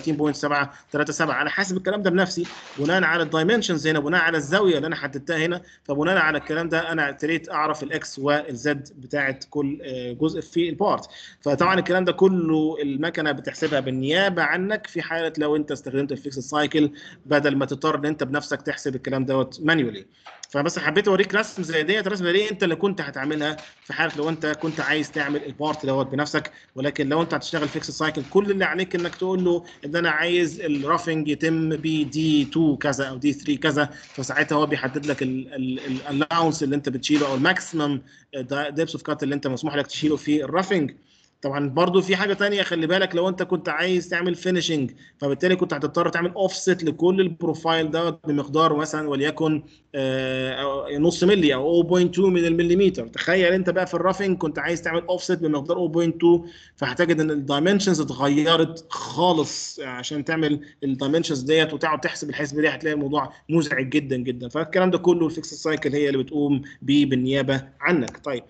34.737 انا حاسب الكلام ده بنفسي بناء على الدايمنشنز هنا بناء على الزاويه اللي انا حددتها هنا فبناء على الكلام ده انا ابتديت اعرف الاكس والزد بتاعت كل جزء في البارت فطبعا الكلام ده كله المكنه بتحسبها بالنيابه عنك في حاله لو انت استخدمت الفيكس سايكل بدل ما تضطر ان انت بنفسك تحسب الكلام دوت دوت مانيولي فبس حبيت اوريك رسم زي ديت رسم زي دي انت اللي كنت هتعملها في حاله لو انت كنت عايز تعمل البارت دوت بنفسك ولكن لو انت هتشتغل فيكس سايكل كل اللي عليك انك تقول له ان انا عايز الرافنج يتم ب دي 2 كذا او دي 3 كذا فساعتها هو بيحدد لك الالاونس اللي انت بتشيله او الماكسيمم ديبس اوف كات اللي انت مسموح لك تشيله في الرافنج طبعا برضو في حاجه تانية خلي بالك لو انت كنت عايز تعمل فينيشنج فبالتالي كنت هتضطر تعمل اوفست لكل البروفايل دوت بمقدار مثلا وليكن آه، نص ملي او 0.2 من المليمتر تخيل انت بقى في الرافنج كنت عايز تعمل اوفست بمقدار 0.2 فهتجد ان الدايمنشنز اتغيرت خالص عشان تعمل الدايمنشنز ديت وتقعد تحسب الحسبه دي هتلاقي الموضوع مزعج جدا جدا فالكلام ده كله الفيكس سايكل هي اللي بتقوم بيه بالنيابه عنك طيب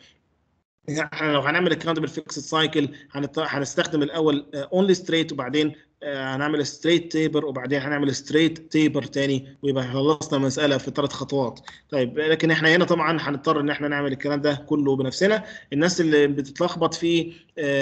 احنا لو هنعمل الكلام ده بالفيكس سايكل هنستخدم الاول اونلي ستريت وبعدين آه، هنعمل ستريت تيبر وبعدين هنعمل ستريت تيبر تاني ويبقى خلصنا المساله في ثلاث خطوات طيب لكن احنا هنا طبعا هنضطر ان احنا نعمل الكلام ده كله بنفسنا الناس اللي بتتلخبط في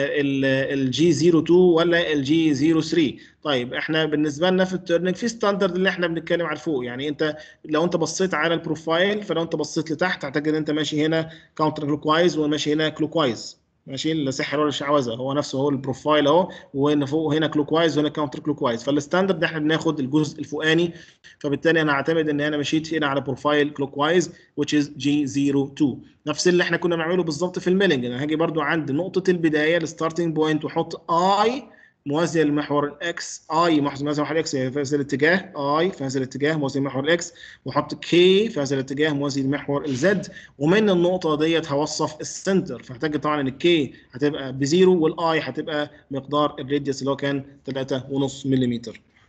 الجي 02 ولا الجي 03 طيب احنا بالنسبه لنا في التيرنينج في ستاندرد اللي احنا بنتكلم على فوق يعني انت لو انت بصيت على البروفايل فلو انت بصيت لتحت هتجد ان انت ماشي هنا كاونتر كلوكوايز وماشي هنا كلوكوايز ماشي لا سحر ولا شعوذه هو نفسه هو البروفايل اهو وهنا فوق هنا كلوك وايز وهنا كاونتر كلوك وايز فالستاندرد احنا بناخد الجزء الفوقاني فبالتالي انا اعتمد ان انا مشيت هنا على بروفايل كلوك وايز which is G02 نفس اللي احنا كنا بنعمله بالظبط في الميلنج انا هاجي برضو عند نقطه البدايه الستارتنج بوينت واحط اي موازيه لمحور الاكس اي موازيه لمحور الاكس في هذا الاتجاه اي في هذا الاتجاه موازي لمحور الاكس واحط كي في هذا الاتجاه موازي لمحور الزد ومن النقطه ديت هوصف السنتر فهتجد طبعا ان الكي هتبقى بزيرو والاي هتبقى مقدار الراديوس اللي هو كان 3.5 ملم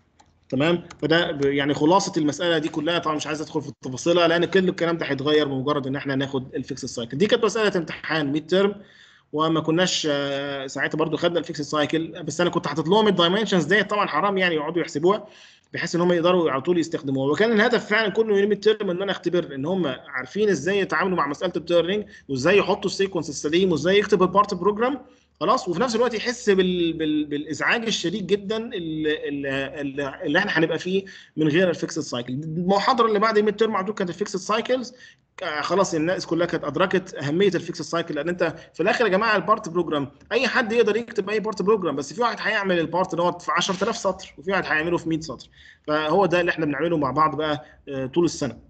تمام فده يعني خلاصه المساله دي كلها طبعا مش عايز ادخل في تفاصيلها لان كل الكلام ده هيتغير بمجرد ان احنا ناخد الفيكس سايكل دي كانت مساله امتحان ميد ترم وما كناش آه، ساعتها برضو خدنا الفيكس سايكل بس انا كنت حاطط لهم الدايمنشنز ديت طبعا حرام يعني يقعدوا يحسبوها بحيث ان هم يقدروا على طول يستخدموها وكان الهدف فعلا كله من الترم ان انا اختبر ان هم عارفين ازاي يتعاملوا مع مساله التيرنينج وازاي يحطوا السيكونس السليم وازاي يكتب البارت بروجرام خلاص وفي نفس الوقت يحس بال... بال... بالازعاج الشديد جدا اللي, اللي, اللي احنا هنبقى فيه من غير الفيكس سايكل المحاضره اللي بعد الميد تيرم على كانت الفيكس سايكلز خلاص الناس كلها كانت ادركت اهميه الفيكس سايكل لان انت في الاخر يا جماعه البارت بروجرام اي حد يقدر يكتب اي بارت بروجرام بس في واحد هيعمل البارت دوت في 10000 سطر وفي واحد هيعمله في 100 سطر فهو ده اللي احنا بنعمله مع بعض بقى آه، طول السنه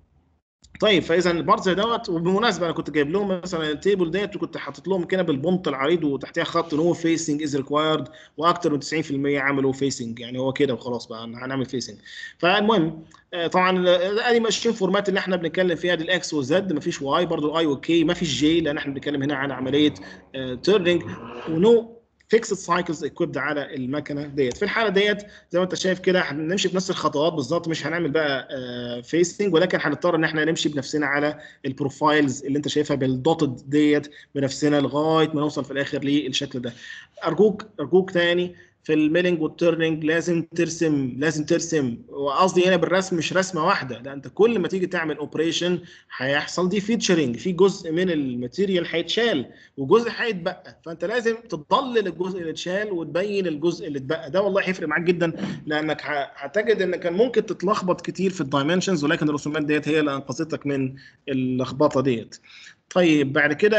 طيب فاذا البارت زي دوت وبالمناسبه انا كنت جايب لهم مثلا التيبل ديت وكنت حاطط لهم كده بالبنط العريض وتحتها خط نو فيسنج از ريكوايرد واكثر من 90% عملوا فيسنج يعني هو كده وخلاص بقى هنعمل فيسنج فالمهم آه، طبعا ادي ماشيين فورمات اللي احنا بنتكلم فيها دي الاكس والزد مفيش واي برضو الاي والكي مفيش جي لان احنا بنتكلم هنا عن عمليه تيرنينج ونو فيكسد سايكلز اكويبد على المكنه ديت في الحاله ديت زي ما انت شايف كده هنمشي بنفس الخطوات بالظبط مش هنعمل بقى فيسنج ولكن هنضطر ان احنا نمشي بنفسنا على البروفايلز اللي انت شايفها بالدوتد ديت بنفسنا لغايه ما نوصل في الاخر للشكل ده ارجوك ارجوك تاني في الميلنج والتيرنينج لازم ترسم لازم ترسم وقصدي هنا بالرسم مش رسمه واحده لا انت كل ما تيجي تعمل اوبريشن هيحصل دي فيتشرنج في جزء من الماتيريال هيتشال وجزء هيتبقى فانت لازم تضلل الجزء اللي اتشال وتبين الجزء اللي اتبقى ده والله هيفرق معاك جدا لانك هتجد ان كان ممكن تتلخبط كتير في الدايمنشنز ولكن الرسومات ديت هي اللي انقذتك من اللخبطه ديت طيب بعد كده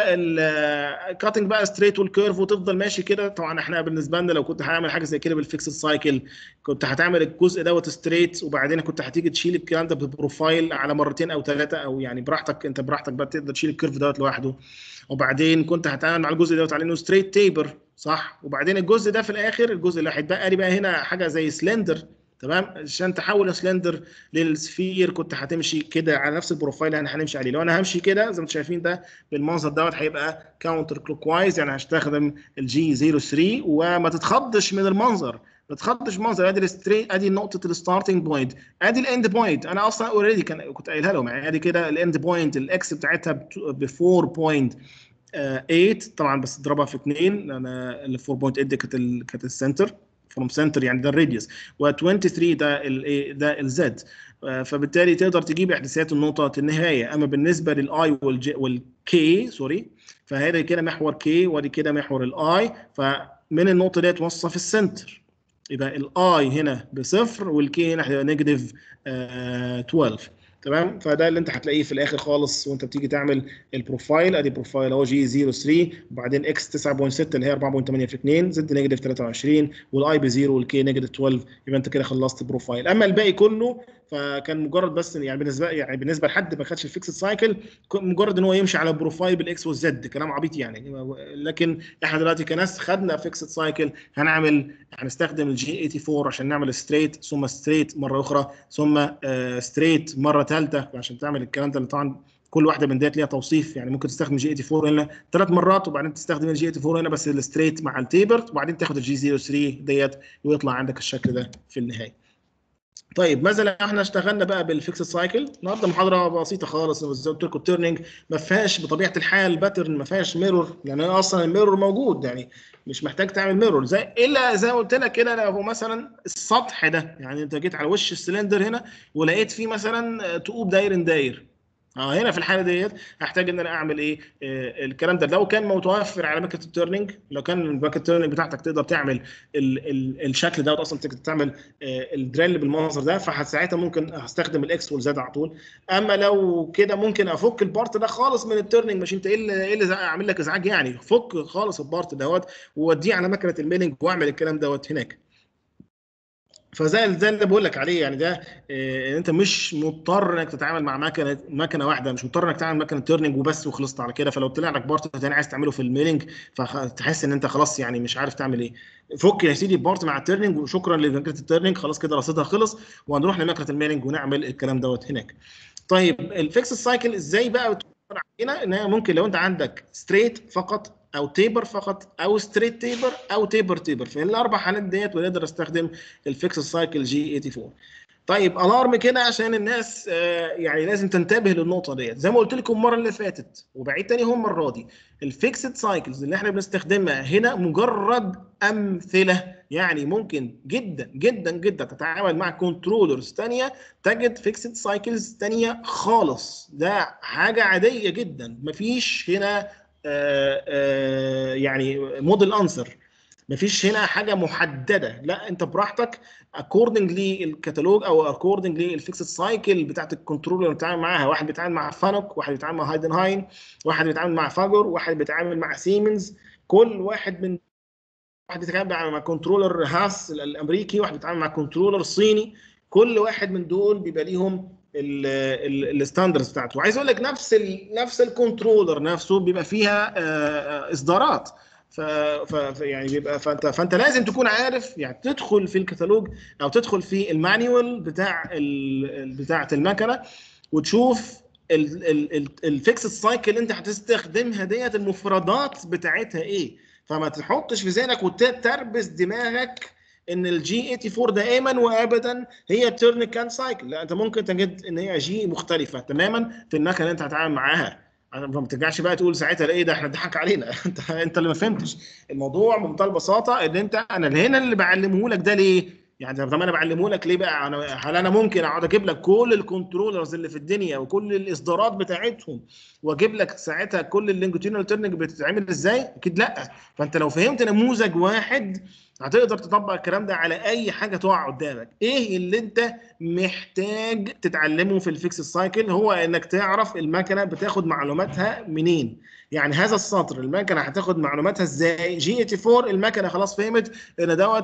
الكاتنج بقى ستريت والكيرف وتفضل ماشي كده طبعا احنا بالنسبه لنا لو كنت هعمل حاجه زي كده بالفيكسد سايكل كنت هتعمل الجزء دوت ستريت وبعدين كنت هتيجي تشيل الكلام ده ببروفايل على مرتين او ثلاثه او يعني براحتك انت براحتك بقى تقدر تشيل الكيرف دوت لوحده وبعدين كنت هتعمل مع الجزء دوت على انه ستريت تيبر صح وبعدين الجزء ده في الاخر الجزء اللي هيتبقى لي بقى هنا حاجه زي سلندر تمام عشان تحول السلندر للسفير كنت هتمشي كده على نفس البروفايل اللي هنمشي عليه لو انا همشي كده زي ما انتم شايفين ده بالمنظر دوت هيبقى كاونتر كلوك وايز يعني هستخدم الجي 03 وما تتخضش من المنظر ما تتخضش من المنظر ادي الستريت ادي نقطه الستارتنج بوينت ادي الاند بوينت انا اصلا اوريدي كان كنت قايلها لهم يعني ادي كده الاند بوينت الاكس بتاعتها ب 4.8 طبعا بس اضربها في 2 انا ال 4.8 دي كانت كانت السنتر فروم سنتر يعني ده الراديوس و23 ده ال ده الزد فبالتالي تقدر تجيب احداثيات النقطه النهايه اما بالنسبه للاي والكي سوري فهذا كده محور كي وادي كده محور الاي فمن النقطه دي توصف السنتر يبقى الاي هنا بصفر والكي هنا هيبقى نيجاتيف 12 تمام فده اللي انت هتلاقيه في الاخر خالص وانت بتيجي تعمل البروفايل ادي بروفايل اهو جي 03 وبعدين اكس 9.6 اللي هي 4.8 في 2 زد نيجاتيف 23 والاي ب 0 والكي نيجاتيف 12 يبقى انت كده خلصت بروفايل اما الباقي كله فكان مجرد بس يعني بالنسبه يعني بالنسبه لحد ما خدش الفيكسد سايكل مجرد ان هو يمشي على بروفايل بالاكس والزد كلام عبيط يعني لكن احنا دلوقتي كناس خدنا فيكسد سايكل هنعمل هنستخدم الجي 84 عشان نعمل ستريت ثم ستريت مره اخرى ثم ستريت مره ثالثه عشان تعمل الكلام ده اللي طبعا كل واحده من ديت ليها توصيف يعني ممكن تستخدم جي 84 هنا ثلاث مرات وبعدين تستخدم الجي 84 هنا بس الستريت مع التيبر وبعدين تاخد الجي 03 ديت ويطلع عندك الشكل ده في النهايه. طيب ماذا لو احنا اشتغلنا بقى بالفيكس سايكل النهارده محاضره بسيطه خالص زي ما قلت لكم التيرنينج ما فيهاش بطبيعه الحال باترن ما فيهاش ميرور لان اصلا الميرور موجود يعني مش محتاج تعمل ميرور زي الا زي ما قلت لك كده لو مثلا السطح ده يعني انت جيت على وش السلندر هنا ولقيت فيه مثلا تقوب داير داير اه هنا في الحاله ديت هحتاج ان انا اعمل ايه آه الكلام ده لو كان متوفر على ماكينه التيرنينج لو كان الماكينه التيرنينج بتاعتك تقدر تعمل ال ال الشكل دوت اصلا تقدر تعمل آه الدريل بالمنظر ده فساعتها ممكن هستخدم الاكس والزد على طول اما لو كده ممكن افك البارت ده خالص من التيرنينج مش انت ايه اللي ايه اللي اعمل لك ازعاج يعني فك خالص البارت دوت ووديه على ماكينه الميلنج واعمل الكلام دوت هناك فزي زي اللي بقول لك عليه يعني ده إيه انت مش مضطر انك تتعامل مع مكنه مكنه واحده مش مضطر انك تعمل مكنه تيرنينج وبس وخلصت على كده فلو طلع لك بارت تاني عايز تعمله في الميلنج فتحس ان انت خلاص يعني مش عارف تعمل ايه فك يا سيدي البارت مع التيرنينج وشكرا لمكنه التيرنينج خلاص كده رصيدها خلص وهنروح لمكنه الميلنج ونعمل الكلام دوت هناك طيب الفيكس سايكل ازاي بقى بتكون علينا ان هي ممكن لو انت عندك ستريت فقط او تيبر فقط او ستريت تيبر او تيبر تيبر في الاربع حالات ديت ونقدر استخدم الفيكس سايكل جي 84 طيب الارم كده عشان الناس آه يعني لازم تنتبه للنقطه ديت زي ما قلت لكم المره اللي فاتت وبعيد تاني هم المره دي الفيكسد سايكلز اللي احنا بنستخدمها هنا مجرد امثله يعني ممكن جدا جدا جدا تتعامل مع كنترولرز ثانيه تجد فيكسد سايكلز ثانيه خالص ده حاجه عاديه جدا مفيش هنا آآ آآ يعني موديل انسر مفيش هنا حاجه محدده لا انت براحتك اكوردنج للكتالوج او اكوردنج للفيكسد سايكل بتاعت الكنترولر اللي بتتعامل معاها واحد بيتعامل مع فانوك واحد بيتعامل مع هايدنهاين واحد بيتعامل مع فاجور واحد بيتعامل مع سيمنز كل واحد من واحد بيتعامل مع كنترولر هاس الامريكي واحد بيتعامل مع كنترولر صيني كل واحد من دول بيبقى ليهم الستاندرز بتاعته وعايز اقول لك نفس ال نفس الكنترولر نفسه بيبقى فيها اصدارات ف, ف يعني بيبقى فانت فانت لازم تكون عارف يعني تدخل في الكتالوج او تدخل في المانيوال بتاع ال بتاعه المكنه وتشوف الفيكس سايكل اللي انت هتستخدمها ديت المفردات بتاعتها ايه فما تحطش في ذهنك وتربس دماغك ان الجي 84 دائما وابدا هي تيرن كان سايكل لا انت ممكن تجد ان هي جي مختلفه تماما في المكنه اللي انت هتتعامل معاها ما ترجعش بقى تقول ساعتها ايه ده احنا ضحك علينا انت انت اللي ما فهمتش الموضوع بمنتهى البساطه ان انت انا هنا اللي بعلمه لك ده ليه يعني طب انا بعلمه لك ليه بقى انا هل انا ممكن اقعد اجيب لك كل الكنترولرز اللي في الدنيا وكل الاصدارات بتاعتهم واجيب لك ساعتها كل اللينجوتينال تيرنينج بتتعمل ازاي اكيد لا فانت لو فهمت نموذج واحد هتقدر تطبق الكلام ده على اي حاجه تقع قدامك ايه اللي انت محتاج تتعلمه في الفيكس سايكل هو انك تعرف المكنه بتاخد معلوماتها منين يعني هذا السطر المكنه هتاخد معلوماتها ازاي جي 84 المكنه خلاص فهمت ان دوت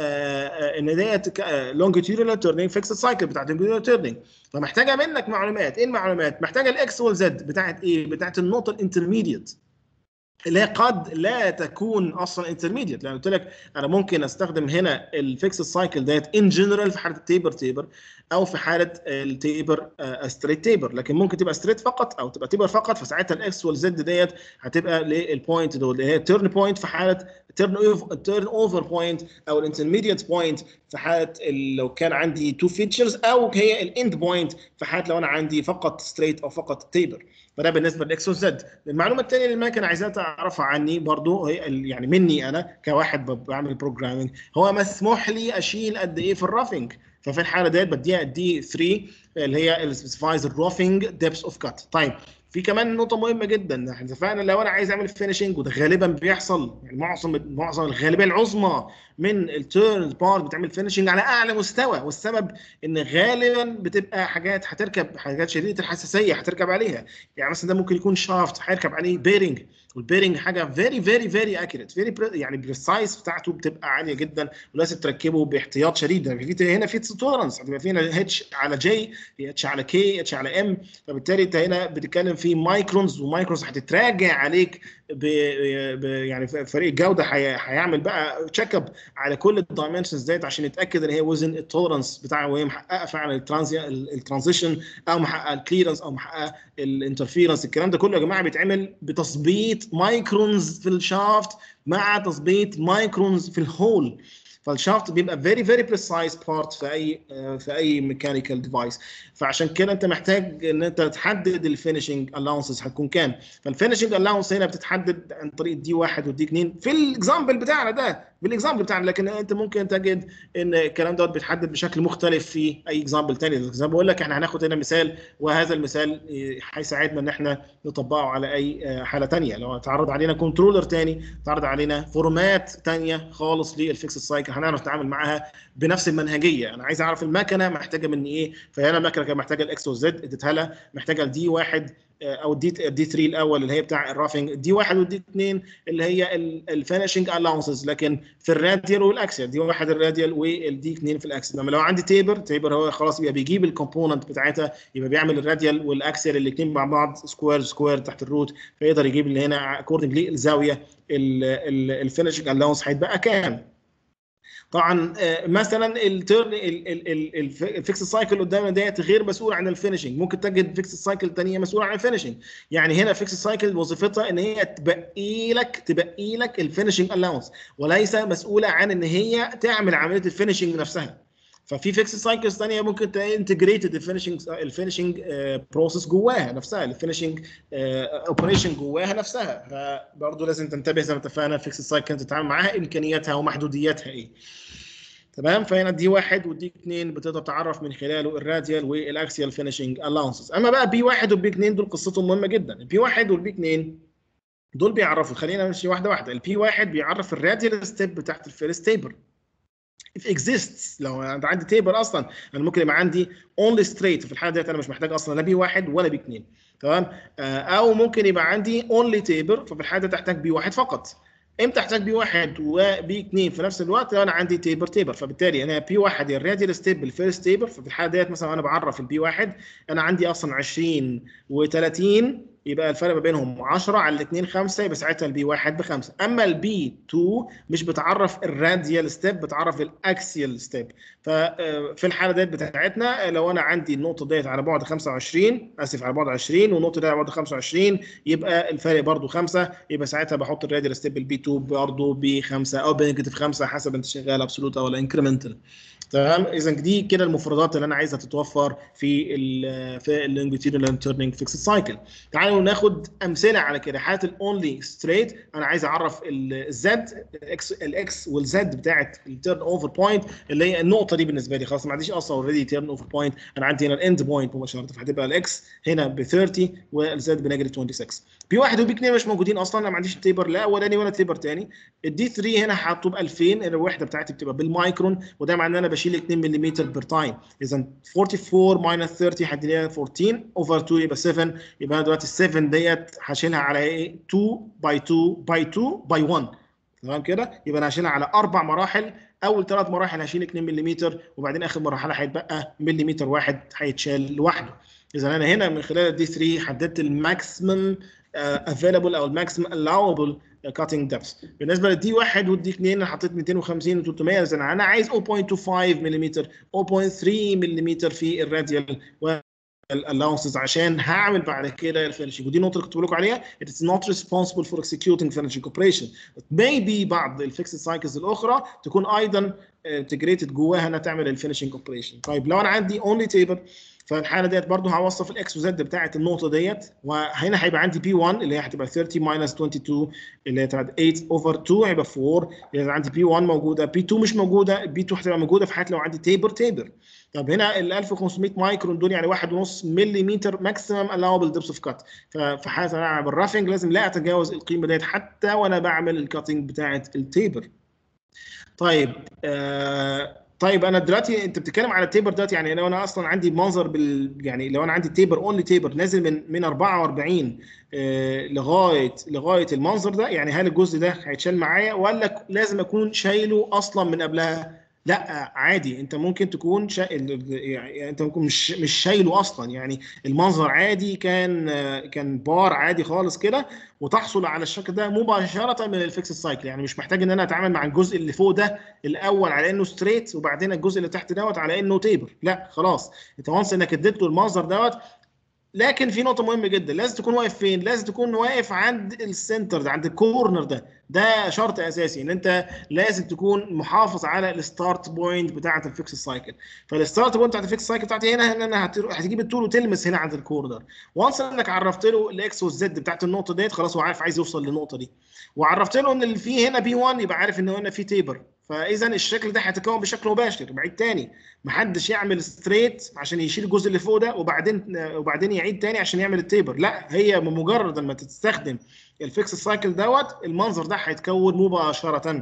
ان ديت لونجيتيودنال تيرنينج فيكس سايكل بتاعت لونجيتيودنال تيرنينج فمحتاجه منك معلومات ايه المعلومات محتاجه الاكس والزد بتاعت ايه بتاعت النقطه الانترميديت اللي هي قد لا تكون اصلا انترميديت لان قلت لك انا ممكن استخدم هنا الفيكس سايكل ديت ان جنرال في حاله التيبر تيبر او في حاله التيبر ستريت تيبر لكن ممكن تبقى ستريت فقط او تبقى تيبر فقط فساعتها الاكس والزد ديت هتبقى للبوينت دول اللي هي تيرن بوينت في حاله تيرن تيرن اوفر بوينت او الانترميديت بوينت في حاله لو كان عندي تو فيتشرز او هي الاند بوينت في حاله لو انا عندي فقط ستريت او فقط تيبر فده بالنسبه للاكس والزد المعلومه الثانيه اللي المكنه عايزاها تعرفها عني برضو هي يعني مني انا كواحد بعمل بروجرامنج هو مسموح لي اشيل قد ايه في الرافنج ففي الحاله ديت بديها دي 3 اللي هي السبيسيفايز الروفنج ديبس اوف كات طيب في كمان نقطه مهمه جدا احنا اتفقنا لو انا عايز اعمل فينشنج وده غالبا بيحصل يعني معظم معظم الغالبيه العظمى من التيرن بارت بتعمل فينشنج على اعلى مستوى والسبب ان غالبا بتبقى حاجات هتركب حاجات شديده الحساسيه هتركب عليها يعني مثلا ده ممكن يكون شافت هيركب عليه بيرنج والبيرنج حاجه فيري فيري فيري اكيوريت فيري يعني بريسايز بتاعته بتبقى عاليه جدا ولازم تركبه باحتياط شديد يعني في هنا في تولرنس هتبقى في هنا اتش على جي اتش على كي اتش على ام فبالتالي انت هنا بتتكلم في مايكرونز ومايكرونز هتتراجع عليك ب يعني فريق الجوده هيعمل بقى تشيك اب على كل الدايمنشنز ديت عشان يتاكد ان هي وزن التولرنس بتاعه وهي محققه فعلا الترانزيشن او محققه الكليرنس او محققه الانترفيرنس الكلام ده كله يا جماعه بيتعمل بتظبيط مايكرونز في الشافت مع تظبيط مايكرونز في الهول فالشافت بيبقى فيري فيري بريسايز بارت في اي في اي ميكانيكال ديفايس فعشان كده انت محتاج ان انت تحدد الفينشنج الاونسز هتكون كام فالفينشنج الاونس هنا بتتحدد عن طريق دي واحد ودي اثنين في الاكزامبل بتاعنا ده بالاكزامبل بتاعنا لكن انت ممكن تجد ان الكلام دوت بيتحدد بشكل مختلف في اي اكزامبل ثاني زي ما بقول لك احنا هناخد هنا مثال وهذا المثال هيساعدنا ان احنا نطبقه على اي حاله ثانيه لو تعرض علينا كنترولر ثاني تعرض علينا فورمات ثانيه خالص للفيكس سايكل هنعرف نتعامل معاها بنفس المنهجيه انا عايز اعرف المكنه محتاجه مني ايه فهنا المكنه كانت محتاجه الاكس والزد اديتها لها محتاجه الدي واحد او الدي دي 3 الاول اللي هي بتاع الرافنج دي واحد ودي اثنين اللي هي الفينشنج الاونسز لكن في الراديال والاكسيال دي واحد الراديال والدي اثنين في الاكسيال لما لو عندي تيبر تيبر هو خلاص يبقى بيجيب الكومبوننت بتاعتها يبقى بيعمل الراديال والاكسيال الاثنين مع بعض سكوير سكوير تحت الروت فيقدر يجيب اللي هنا اكوردنج للزاويه الفينشنج الاونس هيتبقى كام طبعا مثلا التيرن الفيكس سايكل قدامنا ديت غير مسؤول عن الفينشنج ممكن تجد فيكس سايكل ثانيه مسؤوله عن الفينشنج يعني هنا فيكس سايكل وظيفتها ان هي تبقي لك تبقي لك الفينشنج الاونس وليس مسؤوله عن ان هي تعمل عمليه الفينشنج نفسها ففي فيكس سايكلز ثانيه ممكن انتجريتد الفينشنج الفينشنج بروسيس جواها نفسها الفينشنج اوبريشن جواها نفسها فبرضه لازم تنتبه زي ما اتفقنا الفيكس سايكل تتعامل معاها امكانياتها ومحدودياتها ايه تمام فهنا دي واحد ودي اثنين بتقدر تعرف من خلاله الراديال والاكسيال فينشنج الاونسز اما بقى بي واحد وبي اثنين دول قصتهم مهمه جدا البي واحد والبي اثنين دول بيعرفوا خلينا نمشي واحده واحده البي واحد بيعرف الراديال ستيب بتاعت الفيرست تيبر if exists لو انا عندي تيبر اصلا انا ممكن يبقى عندي only straight في الحاله ديت انا مش محتاج اصلا لا بي واحد ولا بي اثنين تمام او ممكن يبقى عندي only تيبر ففي الحاله دي تحتاج بي واحد فقط امتى احتاج بي واحد وبي اثنين في نفس الوقت لو انا عندي تيبر تيبر فبالتالي انا بي واحد الراديال ستيب بالفيرست تيبر ففي الحاله ديت مثلا انا بعرف البي واحد انا عندي اصلا 20 و30 يبقى الفرق ما بينهم 10 على الاثنين 5 يبقى ساعتها البي 1 بخمسه اما البي 2 مش بتعرف الراديال ستيب بتعرف الاكسيال ستيب ففي الحاله ديت بتاعتنا لو انا عندي النقطه ديت على بعد 25 اسف على بعد 20 والنقطه دي على بعد 25 يبقى الفرق برضو 5 يبقى ساعتها بحط الراديال ستيب البي 2 برضو بخمسه او بنيجاتيف 5 حسب انت شغال ابسولوت او انكريمنتال تمام اذا دي كده المفردات اللي انا عايزها تتوفر في ال في اللونجيتيودنال تيرنينج فيكس سايكل تعالوا ناخد امثله على كده حاله الاونلي ستريت انا عايز اعرف الزد الاكس الاكس والزد بتاعت التيرن اوفر بوينت اللي هي النقطه دي بالنسبه لي خلاص ما عنديش اصلا اوريدي تيرن اوفر بوينت انا عندي هنا الاند بوينت مباشره فهتبقى الاكس هنا ب 30 والزد بنيجاتيف 26 بي واحد وبي اثنين مش موجودين اصلا انا ما عنديش تيبر لا اولاني ولا تيبر ثاني الدي 3 هنا حاطه ب 2000 الوحده بتاعتي بتبقى بالمايكرون وده معناه ان انا بشيل 2 ملم بير تايم اذا 44 ماينس 30 هتديني 14 اوفر 2 يبقى 7 يبقى انا دلوقتي ال 7 ديت هشيلها على ايه 2 باي 2 باي 2 باي 1 تمام كده يبقى انا هشيلها على اربع مراحل اول ثلاث مراحل هشيل 2 ملم وبعدين اخر مرحله هيتبقى مليمتر واحد هيتشال لوحده اذا انا هنا من خلال الدي 3 حددت الماكسيمم افيلابل او الماكسيمم الاوبل كاتنج ديبث بالنسبه للدي 1 والدي 2 انا حطيت 250 و300 اذا انا عايز 0.25 ملم 0.3 ملم في الراديال الالاونسز عشان هعمل بعد كده الفينشنج ودي النقطه اللي كنت بقول لكم عليها it is not responsible for executing finishing operation maybe بعض الفيكس سايكلز الاخرى تكون ايضا انتجريتد جواها انها تعمل الفينشنج اوبريشن طيب لو انا عندي اونلي تيبل فالحاله ديت برضو هوصف الاكس وزد بتاعه النقطه ديت وهنا هيبقى عندي بي 1 اللي هي هتبقى 30 ماينس 22 اللي هي 8 اوفر 2 هيبقى 4 يعني عندي بي 1 موجوده بي 2 مش موجوده بي 2 هتبقى موجوده في حاله لو عندي تيبر تيبر طب هنا ال 1500 مايكرون دول يعني 1.5 ملم ماكسيمم الاوبل ديبس اوف كات ففي حاله انا بالرافنج لازم لا اتجاوز القيمه ديت حتى وانا بعمل الكاتنج بتاعه التيبر طيب آه طيب انا دلوقتي انت بتتكلم على التيبر دلوقتي يعني لو انا اصلا عندي منظر بال يعني لو انا عندي تيبر اونلي تيبر نازل من من 44 آه لغايه لغايه المنظر ده يعني هل الجزء ده هيتشال معايا ولا لازم اكون شايله اصلا من قبلها؟ لا عادي انت ممكن تكون شا... يعني انت ممكن مش مش شايله اصلا يعني المنظر عادي كان كان بار عادي خالص كده وتحصل على الشكل ده مباشره من الفيكس سايكل يعني مش محتاج ان انا اتعامل مع الجزء اللي فوق ده الاول على انه ستريت وبعدين الجزء اللي تحت دوت على انه تيبر لا خلاص انت وانس انك اديت له المنظر دوت لكن في نقطه مهمه جدا لازم تكون واقف فين لازم تكون واقف عند السنتر ده عند الكورنر ده ده شرط اساسي ان انت لازم تكون محافظ على الستارت بوينت بتاعه الفيكس سايكل فالستارت بوينت بتاعه الفيكس سايكل بتاعتي هنا ان انا هتجيب الطول وتلمس هنا عند الكورنر وانس انك عرفت له الاكس والزد بتاعت النقطه ديت خلاص هو عارف عايز يوصل للنقطه دي وعرفت له ان اللي فيه هنا بي 1 يبقى عارف ان هنا في تيبر فاذا الشكل ده هيتكون بشكل مباشر بعيد تاني محدش يعمل ستريت عشان يشيل الجزء اللي فوق ده وبعدين وبعدين يعيد تاني عشان يعمل التيبر لا هي بمجرد ما تستخدم الفيكس سايكل دوت المنظر ده هيتكون مباشره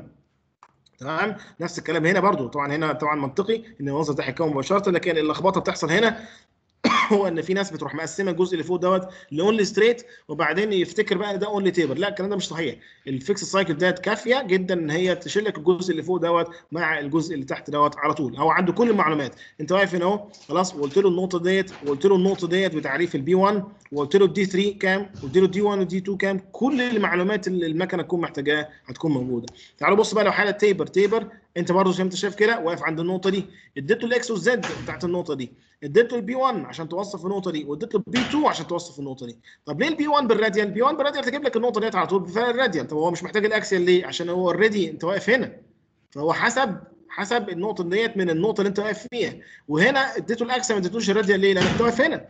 تمام نفس الكلام هنا برضو طبعا هنا طبعا منطقي ان المنظر ده هيتكون مباشره لكن اللخبطه بتحصل هنا هو ان في ناس بتروح مقسمه الجزء اللي فوق دوت لاونلي ستريت وبعدين يفتكر بقى ان ده اونلي تيبر لا الكلام ده مش صحيح الفيكس سايكل ديت كافيه جدا ان هي تشيل لك الجزء اللي فوق دوت مع الجزء اللي تحت دوت على طول هو عنده كل المعلومات انت واقف هنا اهو خلاص وقلت له النقطه ديت وقلت له النقطه ديت بتعريف البي 1 وقلت له الدي 3 كام قلت له الدي 1 والدي 2 كام كل المعلومات اللي المكنه تكون محتاجاها هتكون موجوده تعالوا بص بقى لو حاله تيبر تيبر انت برضه زي ما انت شايف كده واقف عند النقطه دي اديته الاكس والزد بتاعت النقطه دي اديته البي 1 عشان توصف النقطه دي واديت له البي 2 عشان توصف النقطه دي طب ليه البي 1 بالراديال البي 1 بالراديال تجيب لك النقطه ديت على طول بالراديال طب هو مش محتاج الاكسيال ليه عشان هو اوريدي انت واقف هنا فهو حسب حسب النقطه ديت من النقطه اللي انت واقف فيها وهنا اديته الاكسيال ما اديتوش الراديال ليه لان انت واقف هنا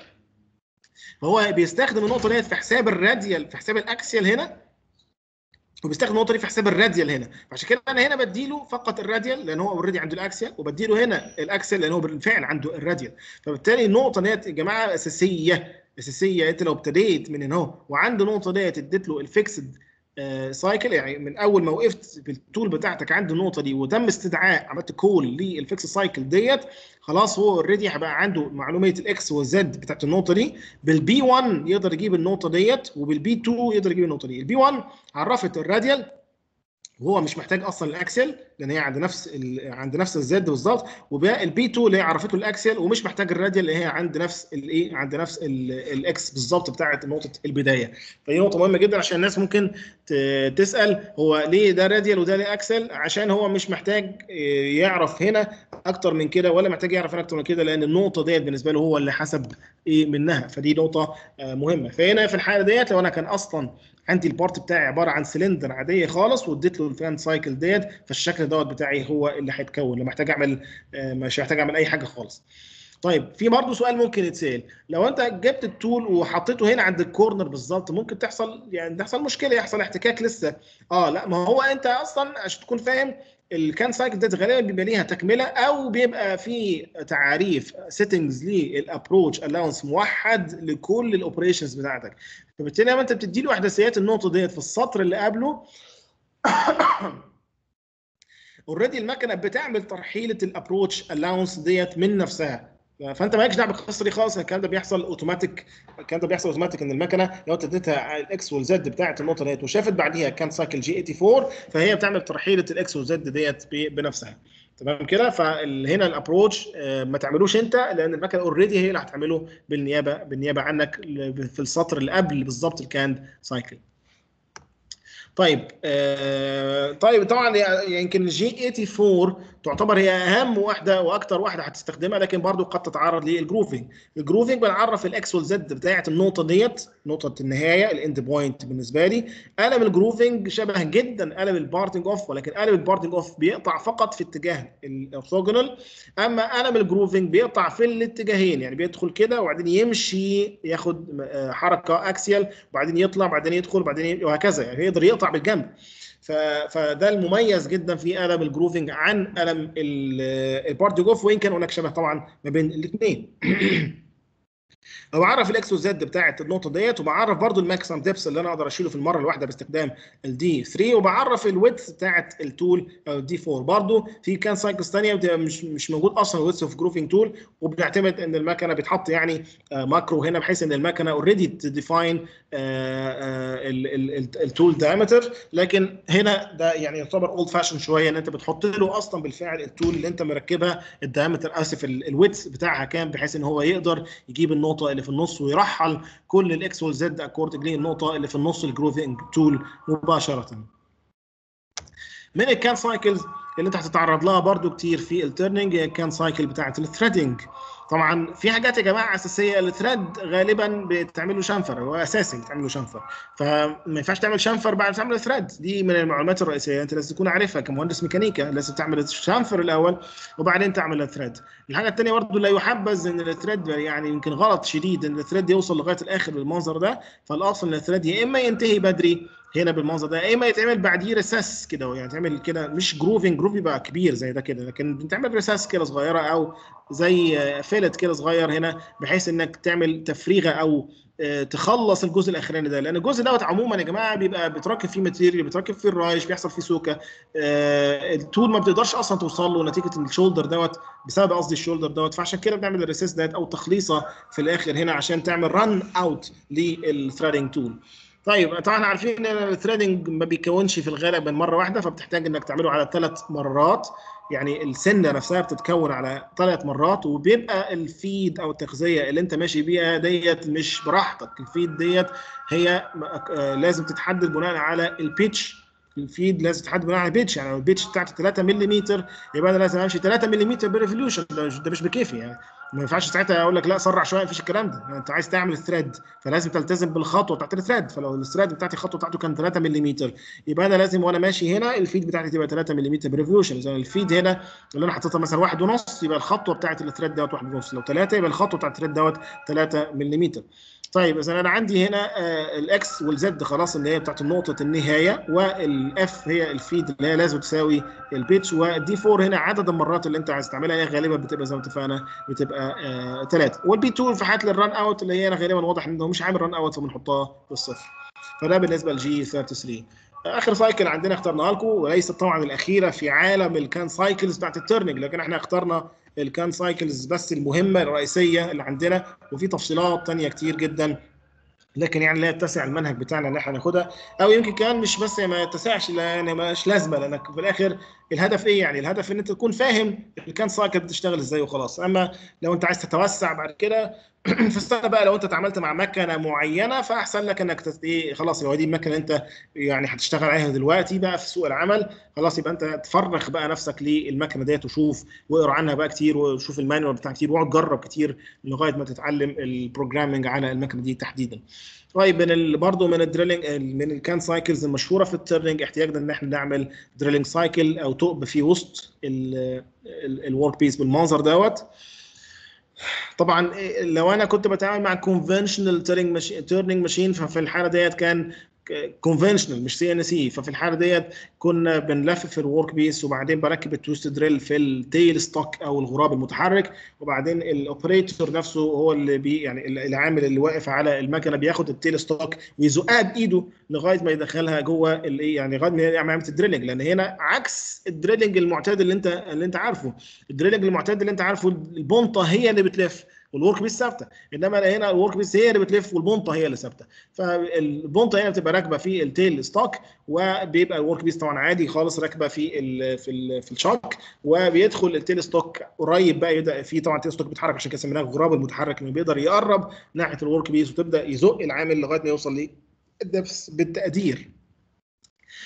فهو بيستخدم النقطه ديت في حساب الراديال في حساب الاكسيال هنا وبيستخدم النقطه دي في حساب الراديال هنا فعشان كده انا هنا بديله فقط الراديال لان هو اوريدي عنده الاكسيال وبديله هنا الاكسيال لان هو بالفعل عنده الراديال فبالتالي النقطه ديت يا جماعه اساسيه اساسيه انت لو ابتديت من هنا اهو وعنده نقطه ديت اديت له الفيكسد سايكل يعني من اول ما وقفت بالتول بتاعتك عند النقطه دي وتم استدعاء عملت كول للفيكس سايكل ديت خلاص هو اوريدي هيبقى عنده معلوميه الاكس والزد بتاعت النقطه دي بالبي 1 يقدر يجيب النقطه ديت وبالبي 2 يقدر يجيب النقطه دي البي 1 عرفت الراديال وهو مش محتاج اصلا الاكسل لان هي عند نفس عند نفس الزد بالظبط والبي 2 اللي هي عرفته الاكسل ومش محتاج الراديال اللي هي عند نفس الايه عند نفس الاكس بالظبط بتاعه نقطه البدايه فدي نقطه مهمه جدا عشان الناس ممكن تسال هو ليه ده راديال وده ليه اكسل عشان هو مش محتاج يعرف هنا اكتر من كده ولا محتاج يعرف هنا اكتر من كده لان النقطه ديت بالنسبه له هو اللي حسب ايه منها فدي نقطه مهمه فهنا في الحاله ديت لو انا كان اصلا عندي البارت بتاعي عباره عن سلندر عاديه خالص واديت له الفان سايكل ديت فالشكل دوت بتاعي هو اللي هيتكون لو محتاج اعمل مش محتاج اعمل اي حاجه خالص طيب في برضه سؤال ممكن يتسال لو انت جبت التول وحطيته هنا عند الكورنر بالظبط ممكن تحصل يعني تحصل مشكله يحصل احتكاك لسه اه لا ما هو انت اصلا عشان تكون فاهم الكان سايكل ديت غالبا بيبقى ليها تكمله او بيبقى في تعاريف سيتنجز للابروتش الاونس موحد لكل الاوبريشنز بتاعتك فبالتالي لما انت بتدي له احداثيات النقطه ديت في السطر اللي قبله اوريدي المكنه بتعمل ترحيله الابروتش الاونس ديت من نفسها فانت مالكش دعوه بالقصه دي خالص الكلام ده بيحصل اوتوماتيك الكلام ده بيحصل اوتوماتيك ان المكنه لو انت اديتها الاكس والزد بتاعه النقطه ديت وشافت بعديها كان سايكل جي 84 فهي بتعمل ترحيله الاكس والزد ديت بنفسها تمام كده فهنا الابروتش ما تعملوش انت لان المكنه اوريدي هي اللي هتعمله بالنيابه بالنيابه عنك في السطر اللي قبل بالظبط الكاند سايكل طيب آه طيب طبعا يمكن الجي 84 تعتبر هي اهم واحده واكثر واحده هتستخدمها لكن برضو قد تتعرض للجروفنج الجروفنج بنعرف الاكس والزد بتاعه النقطه ديت نقطه النهايه الاند بوينت بالنسبه لي قلم الجروفنج شبه جدا قلم البارتنج اوف ولكن قلم البارتنج اوف بيقطع فقط في اتجاه الاورثوجونال اما قلم الجروفنج بيقطع في الاتجاهين يعني بيدخل كده وبعدين يمشي ياخد آه، حركه اكسيال وبعدين يطلع بعدين يدخل بعدين وهكذا يعني يقدر يقطع بالجنب فده المميز جدا في قلم الجروفنج عن قلم البارتي جوف وان كان هناك شبه طبعا ما بين الاثنين بعرف الاكس والزد بتاعت النقطه ديت وبعرف برضو الماكسيمم ديبس اللي انا اقدر اشيله في المره الواحده باستخدام الدي 3 وبعرف الويدث بتاعت التول او الدي 4 برضو في كان سايكلز ثانيه مش مش موجود اصلا الويدث اوف جروفنج تول وبنعتمد ان المكنه بتحط يعني ماكرو هنا بحيث ان المكنه اوريدي تديفاين التول دايمتر لكن هنا ده يعني يعتبر اولد فاشن شويه ان انت بتحط له اصلا بالفعل التول اللي انت مركبها الدايمتر اسف الويدث بتاعها كام بحيث ان هو يقدر يجيب النقطه اللي في النص ويرحل كل الاكس والزد اكورد للنقطه اللي في النص الجروثنج تول مباشره. من الكان سايكلز اللي انت هتتعرض لها برضو كتير في الترننج هي الكان سايكل بتاعت الثريدنج طبعا في حاجات يا جماعه اساسيه الثريد غالبا بتعمل له شنفر هو اساسي بتعمل له شنفر فما ينفعش تعمل شنفر بعد ما تعمل ثريد دي من المعلومات الرئيسيه انت لازم تكون عارفها كمهندس ميكانيكا لازم تعمل الشنفر الاول وبعدين تعمل الثريد الحاجه الثانيه برضه لا يحبذ ان الثريد يعني يمكن غلط شديد ان الثريد يوصل لغايه الاخر بالمنظر ده فالاصل ان الثريد يا اما ينتهي بدري هنا بالمنظر ده يا اما يتعمل بعديه ريساس كده يعني تعمل كده مش جروفنج جروف يبقى كبير زي ده كده لكن بتعمل ريساس كده صغيره او زي فيلت كده صغير هنا بحيث انك تعمل تفريغه او تخلص الجزء الاخراني ده لان الجزء دوت عموما يا جماعه بيبقى بتركب فيه ماتيريال بتركب فيه الرايش بيحصل فيه سوكه التول ما بتقدرش اصلا توصل له نتيجه الشولدر دوت بسبب قصدي الشولدر دوت فعشان كده بنعمل الريسيس ديت او تخليصه في الاخر هنا عشان تعمل رن اوت للثريدنج تول طيب طبعا عارفين ان الثريدنج ما بيكونش في الغالب من مره واحده فبتحتاج انك تعمله على ثلاث مرات يعني السنه نفسها بتتكون على ثلاث مرات وبيبقى الفيد او التغذيه اللي انت ماشي بيها ديت مش براحتك الفيد ديت هي لازم تتحدد بناء على البيتش الفيد لازم تتحدد بناء على البيتش يعني لو البيتش بتاعتي 3 ملم يبقى انا لازم امشي 3 ملم بريفوليوشن ده, ده مش بكيفي يعني ما ينفعش ساعتها اقول لك لا سرع شويه مفيش الكلام ده يعني انت عايز تعمل ثريد فلازم تلتزم بالخطوه بتاعت الثريد فلو الثريد بتاعتي الخطوه بتاعته كان 3 ملم يبقى انا لازم وانا ماشي هنا الفيد بتاعتي تبقى 3 ملم بريفولوشن زي الفيد هنا اللي انا حاططها مثلا واحد ونص يبقى الخطوه بتاعت الثريد دوت واحد ونص لو 3 يبقى الخطوه بتاعت الثريد دوت 3 ملم طيب اذا انا عندي هنا آه الاكس والزد خلاص اللي هي بتاعت نقطه النهايه والاف هي الفيد اللي هي لازم تساوي البيتش والدي 4 هنا عدد المرات اللي انت عايز تعملها هي غالبا بتبقى زي ما اتفقنا بتبقى ثلاثه آه والبي 2 في حاله الران اوت اللي هي غالبا واضح انه مش عامل ران اوت فبنحطها بالصفر فده بالنسبه لجي 33 اخر سايكل عندنا اخترناها لكم وليست طبعا الاخيره في عالم الكان سايكلز بتاعت الترنينج لكن احنا اخترنا الكان سايكلز بس المهمه الرئيسيه اللي عندنا وفي تفصيلات ثانيه كتير جدا لكن يعني لا يتسع المنهج بتاعنا ان احنا ناخدها او يمكن كمان مش بس ما يتسعش لان مالهاش لازمه لانك في الاخر الهدف ايه يعني الهدف ان انت تكون فاهم الكان سايكل بتشتغل ازاي وخلاص اما لو انت عايز تتوسع بعد كده فاستنى بقى لو انت اتعاملت مع مكنه معينه فاحسن لك انك تت... ايه خلاص هو دي المكنه انت يعني هتشتغل عليها دلوقتي بقى في سوق العمل خلاص يبقى انت تفرغ بقى نفسك للمكنه ديت وشوف واقرا عنها بقى كتير وشوف المانيوال بتاع كتير واقعد جرب كتير لغايه ما تتعلم البروجرامنج على المكنه دي تحديدا. طيب من ال... برضه من الدريلنج من الكان سايكلز المشهوره في الترنينج احتياجنا ان احنا نعمل دريلنج سايكل او ثقب في وسط الورك بيس بالمنظر دوت طبعا لو انا كنت بتعامل مع كونفنشنال تيرنينج ماشين ففي الحاله ديت كان كونفنشنال مش سي ان سي ففي الحاله ديت كنا بنلفف الورك بيس وبعدين بركب التويست دريل في التيل ستوك او الغراب المتحرك وبعدين الاوبريتور نفسه هو اللي بي يعني العامل اللي واقف على المكنه بياخد التيل ستوك ويزقها بايده لغايه ما يدخلها جوه الايه يعني لغايه ما يعمل عمليه الدريلنج لان هنا عكس الدريلنج المعتاد اللي انت اللي انت عارفه الدريلنج المعتاد اللي انت عارفه البونطه هي اللي بتلف والورك بيس ثابته انما هنا الورك بيس هي اللي بتلف والبونطه هي اللي ثابته فالبونطه هنا بتبقى راكبه في التيل ستوك وبيبقى الورك بيس طبعا عادي خالص راكبه في ال في ال في الشاك وبيدخل التيل ستوك قريب بقى يبدا في طبعا التيل ستوك بيتحرك عشان كده سميناه الغراب المتحرك انه بيقدر يقرب ناحيه الورك بيس وتبدا يزق العامل لغايه ما يوصل للدبس بالتقدير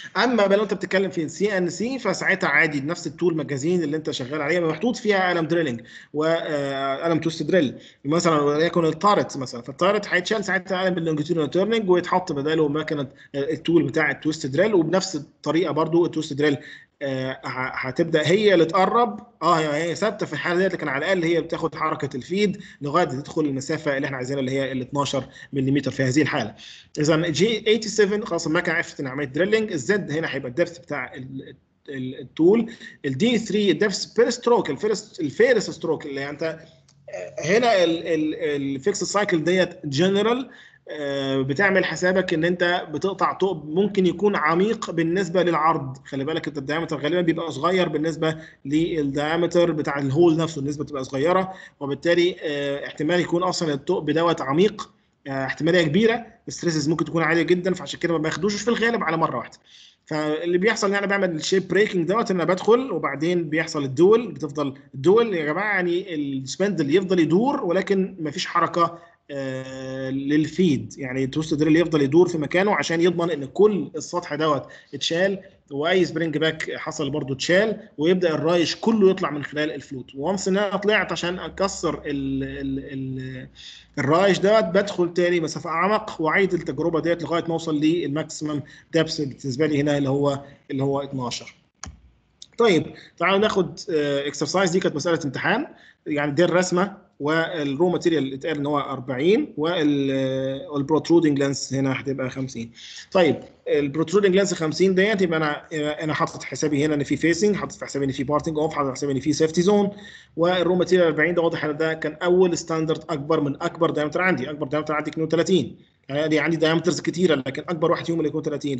اما بقى لو انت بتتكلم في سي ان سي فساعتها عادي نفس التول ماجازين اللي انت شغال عليها محطوط فيها قلم دريلنج وقلم توست دريل مثلا وليكن التارت مثلا فالتارت هيتشال ساعتها قلم اللونجيتيودنال تيرنينج ويتحط بداله مكنه التول بتاع التويست دريل وبنفس الطريقه برضو التويست دريل آه، هتبدا هي اللي تقرب اه هي ثابته في الحاله ديت لكن على الاقل هي بتاخد حركه الفيد لغايه تدخل المسافه اللي احنا عايزينها اللي هي ال 12 ملم في هذه الحاله. اذا جي 87 خلاص المكنه عرفت ان عمليه دريلنج الزد هنا هيبقى الدبث بتاع التول الدي 3 الدبث بير ستروك الفيرست الفيرست ستروك اللي انت هنا الفيكس سايكل ديت جنرال آه، بتعمل حسابك ان انت بتقطع ثقب ممكن يكون عميق بالنسبه للعرض خلي بالك انت الدايمتر غالبا بيبقى صغير بالنسبه للدايمتر بتاع الهول نفسه النسبه بتبقى صغيره وبالتالي آه، احتمال يكون اصلا الثقب دوت عميق آه، احتماليه كبيره الستريسز ممكن تكون عاليه جدا فعشان كده ما باخدوش في الغالب على مره واحده فاللي بيحصل ان انا بعمل الشيب بريكنج دوت ان انا بدخل وبعدين بيحصل الدول بتفضل الدول يا جماعه يعني السبندل يفضل يدور ولكن ما فيش حركه آه، للفيد يعني التوست دريل يفضل يدور في مكانه عشان يضمن ان كل السطح دوت اتشال واي سبرينج باك حصل برضو اتشال ويبدا الرايش كله يطلع من خلال الفلوت وانس ان انا طلعت عشان اكسر ال ال ال الرايش دوت بدخل تاني مسافه اعمق واعيد التجربه ديت لغايه ما اوصل للماكسيمم دابس بالنسبه لي هنا اللي هو اللي هو 12 طيب تعالوا ناخد اكسرسايز دي كانت مساله امتحان يعني دي الرسمه والرو ماتيريال اتقال ان هو 40 والبروترودنج لانس هنا هتبقى 50 طيب البروترودنج لانس 50 ديت يبقى انا انا حاطط حسابي هنا ان في فيسنج حاطط في حسابي ان في بارتنج اوف حاطط في حسابي ان في سيفتي زون والرو ماتيريال 40 ده واضح ان ده كان اول ستاندرد اكبر من اكبر دايمتر عندي اكبر دايمتر عندي 32 يعني عندي دايمترز كتيره لكن اكبر واحد فيهم اللي يكون 30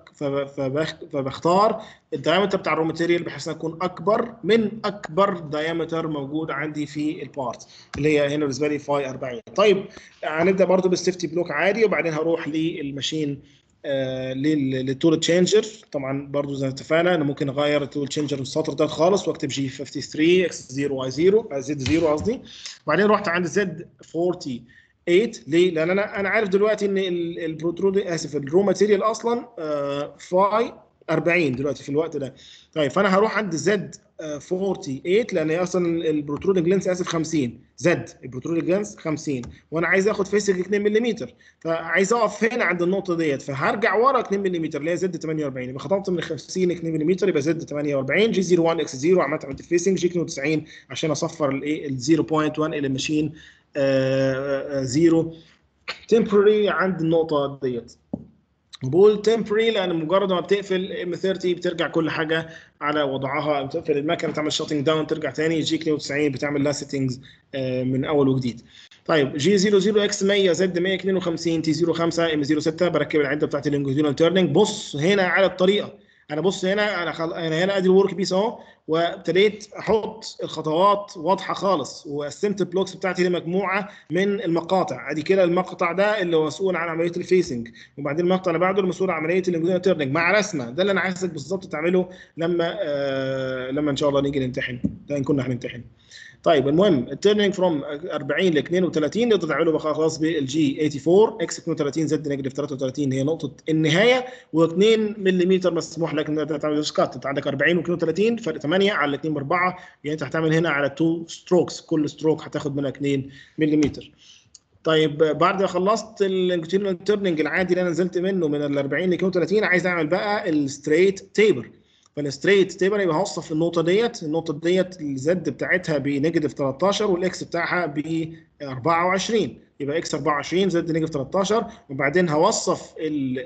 فبختار الدايمتر بتاع الرو ماتيريال بحيث انه يكون اكبر من اكبر دايمتر موجود عندي في البارت اللي هي هنا بالنسبه لي فاي 40 طيب هنبدا برضو بالسيفتي بلوك عادي وبعدين هروح للماشين آه للتول تشينجر طبعا برضو زي ما اتفقنا انا ممكن اغير التول تشينجر السطر ده خالص واكتب جي 53 اكس 0 واي 0 زد 0 قصدي بعدين رحت عند زد 40 8 ليه؟ لان انا انا عارف دلوقتي ان البروترود اسف الرو ماتيريال اصلا آه فاي 40 دلوقتي في الوقت ده طيب فانا هروح عند زد 48 لان هي اصلا البروترودنج لينس اسف 50 زد البروترودنج لينس 50 وانا عايز اخد فيسك 2 ملم فعايز اقف هنا عند النقطه ديت فهرجع ورا 2 ملم اللي هي زد 48 يبقى خطبت من 50 2 ملم يبقى زد 48 جي 01 اكس 0 عملت عملت فيسنج جي 92 عشان اصفر الايه ال 0.1 الى ماشين 0 تمبرري عند النقطه ديت بقول تمبري لان مجرد ما بتقفل ام 30 بترجع كل حاجه على وضعها بتقفل المكنه تعمل شوتنج داون ترجع تاني جي 92 بتعمل لها سيتنجز من اول وجديد طيب جي 00 اكس 100 زد 152 تي 05 ام 06 بركب العده بتاعت اللونجيتودينال تيرنينج بص هنا على الطريقه انا بص هنا انا خل... انا هنا ادي الورك بيس اهو وابتديت احط الخطوات واضحه خالص وقسمت البلوكس بتاعتي لمجموعه من المقاطع ادي كده المقطع ده اللي هو مسؤول عن عمليه الفيسنج وبعدين المقطع اللي بعده المسؤول عن عمليه الانجليزي تيرنينج مع رسمه ده اللي انا عايزك بالظبط تعمله لما آه لما ان شاء الله نيجي نمتحن ده ان كنا هنمتحن طيب المهم التيرنينج فروم 40 ل 32 نقدر تعمله بقى خلاص بالجي 84 اكس 32 زد نيجاتيف 33 هي نقطه النهايه و2 ملم مسموح لك انك تعمل سكات انت عندك 40 و32 فرق 8 على 2 ب 4 يعني انت هتعمل هنا على 2 ستروكس كل ستروك هتاخد منها 2 ملم طيب بعد ما خلصت الانجتيرنال تيرنينج العادي اللي انا نزلت منه من ال 40 ل 32 عايز اعمل بقى الستريت تيبر فالستريت تيبل يبقى هوصف النقطه ديت النقطه ديت الزد بتاعتها بنيجاتيف 13 والاكس بتاعها ب 24 يبقى اكس 24 زد نيجاتيف 13 وبعدين هوصف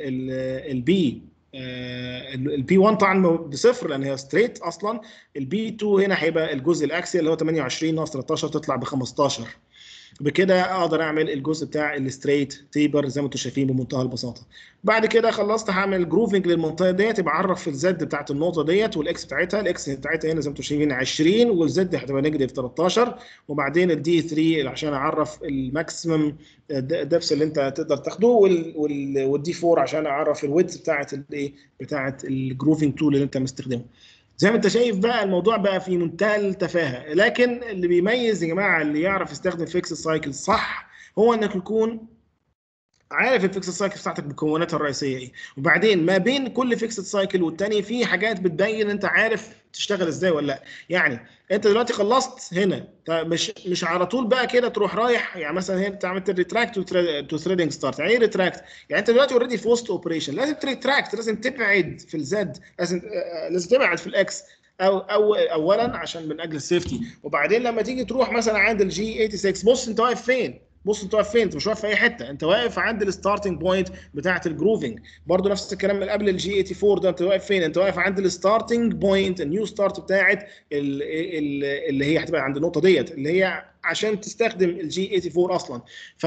البي البي 1 طبعا بصفر لان هي ستريت اصلا البي 2 هنا هيبقى الجزء الاكسي اللي هو 28 ناقص 13 تطلع ب 15 بكده اقدر اعمل الجزء بتاع الستريت تيبر زي ما انتم شايفين بمنتهى البساطه بعد كده خلصت هعمل جروفنج للمنطقه ديت يبقى اعرف الزد بتاعت النقطه ديت والاكس بتاعتها الاكس بتاعتها هنا زي ما انتم شايفين 20 والزد هتبقى نيجاتيف 13 وبعدين الدي 3 عشان اعرف الماكسيمم دبس اللي انت تقدر تاخده والدي 4 عشان اعرف الويدز بتاعت الايه بتاعت الجروفنج تول اللي انت مستخدمه زي ما انت شايف بقى الموضوع بقى في منتهى التفاهه لكن اللي بيميز يا جماعه اللي يعرف يستخدم فيكس سايكل صح هو انك يكون عارف الفيكس سايكل بتاعتك مكوناتها الرئيسيه ايه وبعدين ما بين كل فيكس سايكل والتاني في حاجات بتبين انت عارف تشتغل ازاي ولا لا يعني انت دلوقتي خلصت هنا طيب مش مش على طول بقى كده تروح رايح يعني مثلا هنا انت عملت الريتراكت تو ثريدنج ستارت يعني ايه ريتراكت يعني انت دلوقتي اوريدي في وسط اوبريشن لازم تريتراكت لازم تبعد في الزد لازم لازم تبعد في الاكس او او اولا عشان من اجل السيفتي وبعدين لما تيجي تروح مثلا عند الجي 86 بص انت واقف فين بص انت واقف فين انت مش واقف في اي حته انت واقف عند الستارتنج بوينت بتاعه الجروفنج برضو نفس الكلام من قبل الجي 84 ده انت واقف فين انت واقف عند الستارتنج بوينت النيو ستارت بتاعه اللي هي هتبقى عند النقطه ديت اللي هي عشان تستخدم الجي 84 اصلا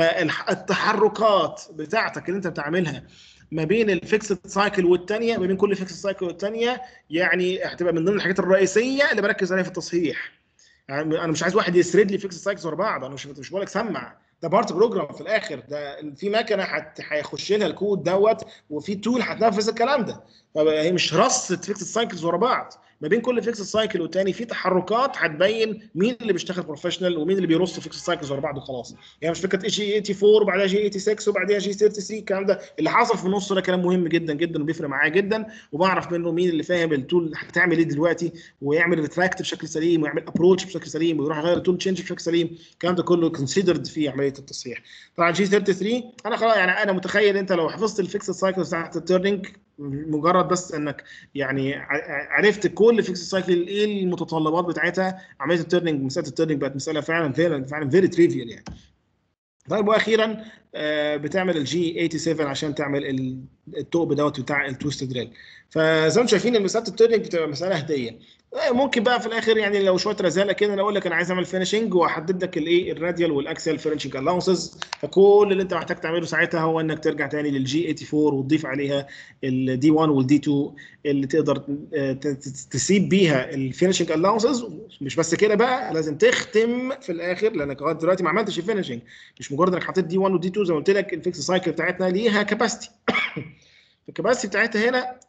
فالتحركات بتاعتك اللي انت بتعملها ما بين الفيكسد سايكل والثانيه ما بين كل فيكسد سايكل والثانيه يعني هتبقى من ضمن الحاجات الرئيسيه اللي بركز عليها في التصحيح يعني انا مش عايز واحد يسرد لي فيكس سايكلز ورا بعض انا مش مش بقول لك سمع ده بارت بروجرام في الاخر ده في مكنه هيخش لها الكود دوت وفي تول هتنفذ الكلام ده فهي مش رصه فيكس سايكلز ورا بعض ما بين كل فيكس سايكل والتاني في تحركات هتبين مين اللي بيشتغل بروفيشنال ومين اللي بيرص فيكس سايكلز ورا بعض وخلاص يعني مش فكره جي 84 وبعدها جي 86 وبعدها جي 33 الكلام ده اللي حصل في النص ده كلام مهم جدا جدا وبيفرق معايا جدا وبعرف منه مين اللي فاهم التول هتعمل ايه دلوقتي ويعمل ريتراكت بشكل سليم ويعمل ابروتش بشكل سليم ويروح يغير التول تشينج بشكل سليم الكلام ده كله كونسيدرد في عمليه التصحيح طبعا جي 33 انا خلاص يعني انا متخيل انت لو حفظت الفيكس سايكلز بتاعت التيرنينج مجرد بس انك يعني عرفت كل فيكس سايكل ايه المتطلبات بتاعتها عمليه التيرنينج مساله التيرنينج بقت مساله فعلا فعلا فعلا فيري تريفيال يعني طيب واخيرا بتعمل الجي 87 عشان تعمل التوب دوت بتاع التويست دريل فزي ما انتم شايفين مساله التيرنينج بتبقى مساله هديه ممكن بقى في الاخر يعني لو شويه رزاله كده انا اقول لك انا عايز اعمل فينشنج واحدد لك الايه الراديال والاكسل فينشنج الاونسز فكل اللي انت محتاج تعمله ساعتها هو انك ترجع تاني للجي 84 وتضيف عليها الدي 1 والدي 2 اللي تقدر تسيب بيها الفينشنج الاونسز مش بس كده بقى لازم تختم في الاخر لانك لغايه دلوقتي ما عملتش الفينشنج مش مجرد انك حطيت دي 1 ودي 2 زي ما قلت لك الفيكس سايكل بتاعتنا ليها كاباسيتي الكاباسيتي بتاعتها هنا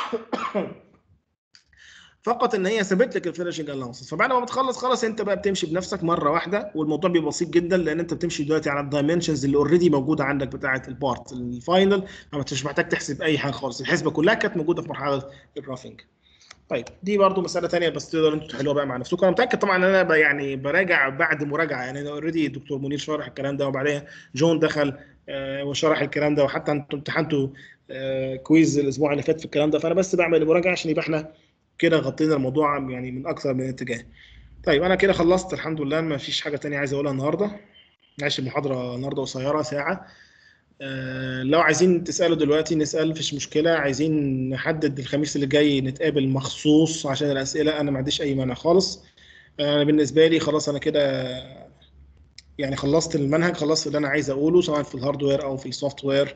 فقط ان هي سابت لك الفينشنج الاونسز فبعد ما بتخلص خلاص انت بقى بتمشي بنفسك مره واحده والموضوع بيبقى بسيط جدا لان انت بتمشي دلوقتي على الدايمنشنز اللي اوريدي موجوده عندك بتاعه البارت الفاينل فما انتش محتاج تحسب اي حاجه خالص الحسبه كلها كانت موجوده في مرحله الرافنج طيب دي برضو مساله ثانيه بس تقدروا انتوا تحلوها بقى مع نفسكم انا متاكد طبعا ان انا يعني براجع بعد مراجعه يعني انا اوريدي الدكتور منير شرح الكلام ده وبعدين جون دخل آه وشرح الكلام ده وحتى انتوا امتحنتوا آه كويز الاسبوع اللي فات في الكلام ده فانا بس بعمل مراجعه عشان يبقى احنا كده غطينا الموضوع يعني من اكثر من اتجاه طيب انا كده خلصت الحمد لله ما فيش حاجه تانية عايز اقولها النهارده معلش المحاضره النهارده قصيره ساعه أه لو عايزين تسالوا دلوقتي نسال مفيش مشكله عايزين نحدد الخميس اللي جاي نتقابل مخصوص عشان الاسئله انا ما عنديش اي مانع خالص انا بالنسبه لي خلاص انا كده يعني خلصت المنهج خلصت اللي انا عايز اقوله سواء في الهاردوير او في السوفت وير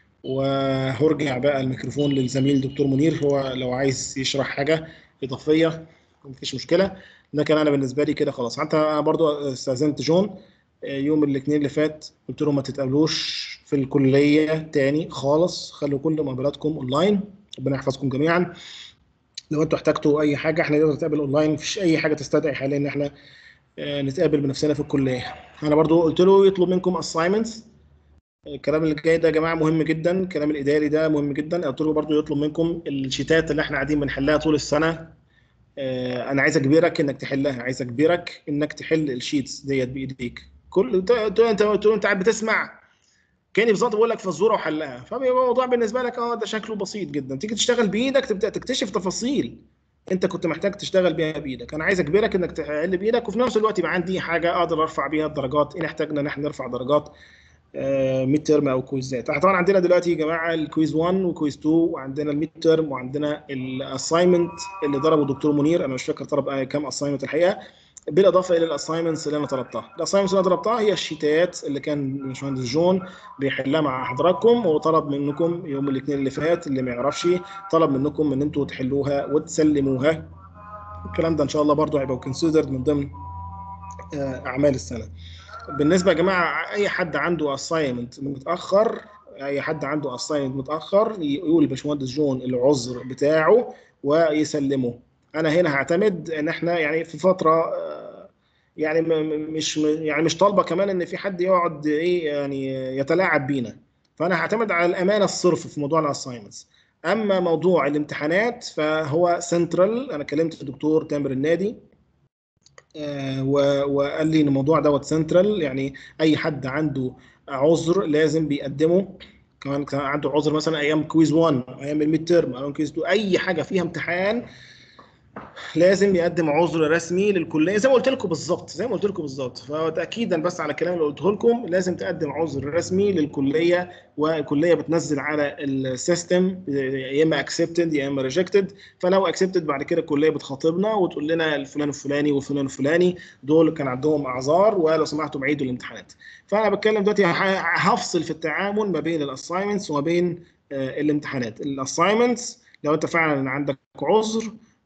وهرجع بقى الميكروفون للزميل دكتور منير هو لو عايز يشرح حاجه اضافيه مفيش مشكله لكن انا بالنسبه لي كده خلاص حتى انا برضو استاذنت جون يوم الاثنين اللي فات قلت له ما تتقابلوش في الكليه تاني خالص خلوا كل مقابلاتكم اونلاين ربنا يحفظكم جميعا لو انتوا احتجتوا اي حاجه احنا نقدر نتقابل اونلاين مفيش اي حاجه تستدعي حاليا ان احنا نتقابل بنفسنا في الكليه انا برضو قلت له يطلب منكم اساينمنتس الكلام اللي جاي ده يا جماعه مهم جدا الكلام الاداري ده مهم جدا قلت له برضه يطلب منكم الشيتات اللي احنا قاعدين بنحلها طول السنه اه انا عايز اجبرك انك تحلها عايز اجبرك انك تحل الشيتس ديت بايديك كل انت انت انت قاعد بتسمع كاني بالظبط بقول لك فزوره وحلها فبيبقى الموضوع بالنسبه لك اه ده شكله بسيط جدا تيجي تشتغل بايدك تبدا تكتشف تفاصيل انت كنت محتاج تشتغل بيها بايدك انا عايز اجبرك انك تحل بايدك وفي نفس الوقت يبقى عندي حاجه اقدر ارفع بيها الدرجات ان احتاجنا ان احنا نرفع درجات ميد ترم او كويزات احنا طبعا عندنا دلوقتي يا جماعه الكويز 1 وكويز 2 وعندنا الميد ترم وعندنا الاساينمنت اللي ضربه الدكتور منير انا مش فاكر طلب كام اساينمنت الحقيقه بالاضافه الى الاساينمنتس اللي انا طلبتها الاساينمنتس اللي انا طلبتها هي الشيتات اللي كان الباشمهندس جون بيحلها مع حضراتكم وطلب منكم يوم الاثنين اللي فات اللي ما يعرفش طلب منكم ان انتوا تحلوها وتسلموها الكلام ده ان شاء الله برضه هيبقى كونسيدرد من ضمن اعمال السنه بالنسبه يا جماعه اي حد عنده اساينمنت متاخر اي حد عنده اساينمنت متاخر يقول لباشمهندس جون العذر بتاعه ويسلمه انا هنا هعتمد ان احنا يعني في فتره يعني مش يعني مش طالبه كمان ان في حد يقعد ايه يعني يتلاعب بينا فانا هعتمد على الامانه الصرف في موضوع الاساينمنتس اما موضوع الامتحانات فهو سنترال انا كلمت الدكتور تامر النادي آه، وقال لي ان الموضوع دوت سنترال يعني اي حد عنده عذر لازم بيقدمه كمان كان عنده عذر مثلا ايام كويز 1 ايام الميد تيرم ايام كويز 2 اي حاجه فيها امتحان لازم يقدم عذر رسمي للكليه زي ما قلت لكم بالظبط زي ما قلت لكم بالظبط فتاكيدا بس على الكلام اللي قلته لكم لازم تقدم عذر رسمي للكليه والكليه بتنزل على السيستم يا اما اكسبتد يا اما ريجكتد فلو اكسبتد بعد كده الكليه بتخاطبنا وتقول لنا الفلان الفلاني والفلان الفلاني دول كان عندهم اعذار ولو سمحتوا بعيدوا الامتحانات فانا بتكلم دلوقتي هفصل في التعامل ما بين الاساينمنتس وما بين الامتحانات الاساينمنتس لو انت فعلا عندك عذر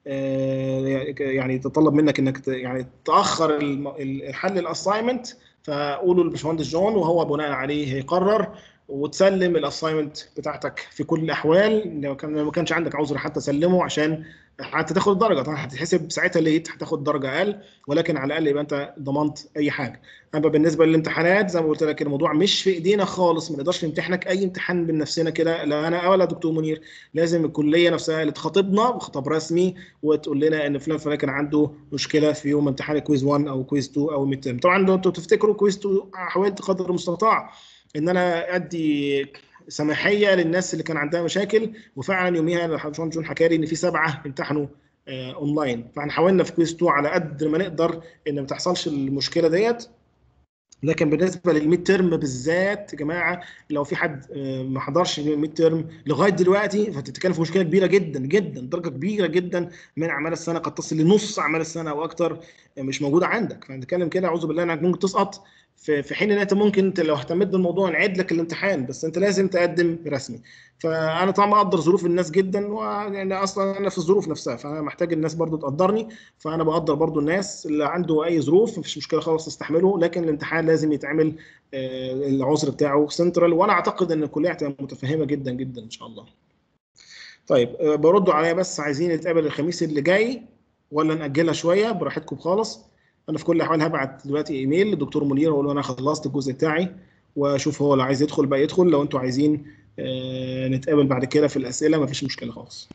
يعني يتطلب منك انك يعني تاخر الحل الاساينمنت فقولوا للباشمهندس جون وهو بناء عليه هيقرر وتسلم الاساينمنت بتاعتك في كل الاحوال لو كان ما كانش عندك عذر حتى سلمه عشان حتى تاخد درجه طبعا هتتحسب ساعتها ليت هتاخد درجه اقل ولكن على الاقل يبقى انت ضمنت اي حاجه اما بالنسبه للامتحانات زي ما قلت لك الموضوع مش في ايدينا خالص ما نقدرش نمتحنك اي امتحان من نفسنا كده لا انا ولا دكتور منير لازم الكليه نفسها اللي تخاطبنا بخطاب رسمي وتقول لنا ان فلان فلان كان عنده مشكله في يوم امتحان كويز 1 او كويز 2 او ميد ترم طبعا انتوا تفتكروا كويز 2 حاولت قدر المستطاع ان انا ادي سماحيه للناس اللي كان عندها مشاكل وفعلا يوميها الباشمهندس جون حكى لي ان في سبعه امتحنوا آه اونلاين فاحنا حاولنا في كويز 2 على قد ما نقدر ان ما تحصلش المشكله ديت لكن بالنسبه للميد ترم بالذات يا جماعه لو في حد ما حضرش الميد ترم لغايه دلوقتي فبتتكلم في مشكله كبيره جدا جدا درجه كبيره جدا من اعمال السنه قد تصل لنص اعمال السنه او اكتر مش موجوده عندك فنتكلم كده اعوذ بالله انك ممكن تسقط في حين ان انت ممكن انت لو اهتميت بالموضوع نعيد لك الامتحان بس انت لازم تقدم رسمي فانا طبعا مقدر ظروف الناس جدا ويعني اصلا انا في الظروف نفسها فانا محتاج الناس برضو تقدرني فانا بقدر برضو الناس اللي عنده اي ظروف مفيش مشكله خالص تستحمله لكن الامتحان لازم يتعمل العذر بتاعه سنترال وانا اعتقد ان الكليه هتبقى متفهمه جدا جدا ان شاء الله طيب بردوا عليا بس عايزين نتقابل الخميس اللي جاي ولا ناجلها شويه براحتكم خالص انا في كل الاحوال هبعت دلوقتي ايميل للدكتور منير واقول له انا خلصت الجزء بتاعي واشوف هو لو عايز يدخل بقى يدخل لو انتوا عايزين آه نتقابل بعد كده في الاسئله مفيش مشكله خالص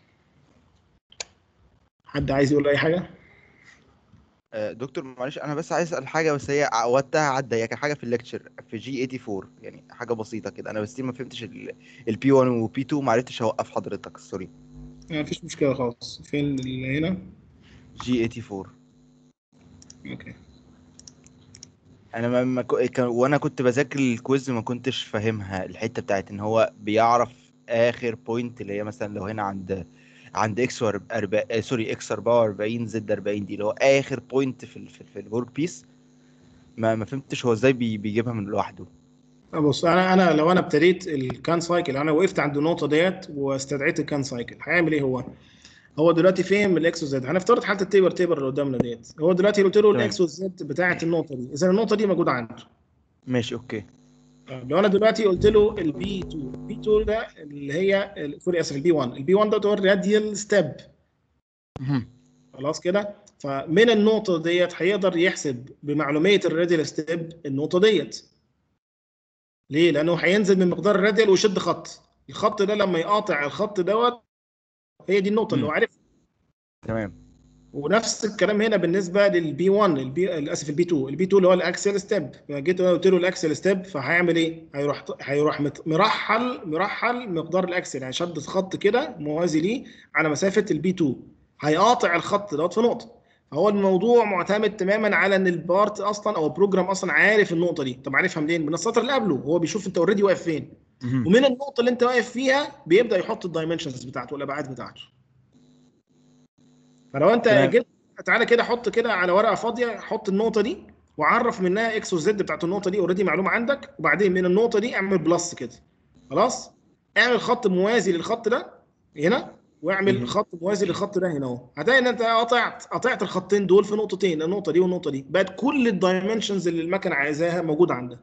حد عايز يقول اي حاجه دكتور معلش انا بس عايز اسال حاجه بس هي وقتها عدى هي كان حاجه في الليكتشر في جي 84 يعني حاجه بسيطه كده انا بس ما فهمتش البي 1 وبي 2 ما عرفتش اوقف حضرتك سوري مفيش مشكله خالص فين اللي هنا جي 84 اوكي انا ما ما كو- كان وانا كنت بذاكر الكويز ما كنتش فاهمها الحته بتاعت ان هو بيعرف اخر بوينت اللي هي مثلا لو هنا عند عند اكس واربع آه سوري اكس 44 زد 40 دي اللي هو اخر بوينت في ال في, في الورك بيس ما ما فهمتش هو ازاي بي بيجيبها من لوحده بص انا انا لو انا ابتديت الكان سايكل انا وقفت عند النقطه ديت واستدعيت الكان سايكل هيعمل ايه هو؟ هو دلوقتي فهم الاكس والزد هنفترض حاله التيبر تيبر اللي قدامنا ديت هو دلوقتي قلت له تمام. الاكس والزد بتاعه النقطه دي اذا النقطه دي موجوده عنده ماشي اوكي طيب لو انا دلوقتي قلت له البي 2 البي 2 ده اللي هي ال- سوري اسف البي 1 البي 1 ده هو الراديال ستيب مهم. خلاص كده فمن النقطه ديت هيقدر يحسب بمعلوميه الراديال ستيب النقطه ديت ليه لانه هينزل من مقدار الراديال ويشد خط الخط ده لما يقاطع الخط دوت هي دي النقطه اللي هو مم. عارفها تمام ونفس الكلام هنا بالنسبه للبي 1 البي اسف البي 2 البي 2 اللي هو الاكسل ستيب جيت قلت له الاكسل ستيب فهيعمل ايه؟ هيروح هيروح مت- مرحل مرحل مقدار الاكسل يعني شد خط كده موازي ليه على مسافه البي 2 هيقاطع الخط دوت في نقطه فهو الموضوع معتمد تماما على ان البارت اصلا او البروجرام اصلا عارف النقطه دي طب عارفها منين؟ من السطر اللي قبله هو بيشوف انت اوريدي واقف فين مهم. ومن النقطه اللي انت واقف فيها بيبدا يحط الدايمنشنز بتاعته والابعاد بتاعته فلو انت تمام. جيت تعالى كده حط كده على ورقه فاضيه حط النقطه دي وعرف منها اكس وزد بتاعت النقطه دي اوريدي معلومه عندك وبعدين من النقطه دي اعمل بلس كده خلاص اعمل خط موازي للخط ده هنا واعمل مهم. خط موازي للخط ده هنا اهو هتلاقي ان انت قطعت قطعت الخطين دول في نقطتين النقطه دي والنقطه دي بقت كل الدايمنشنز اللي المكنه عايزاها موجوده عندها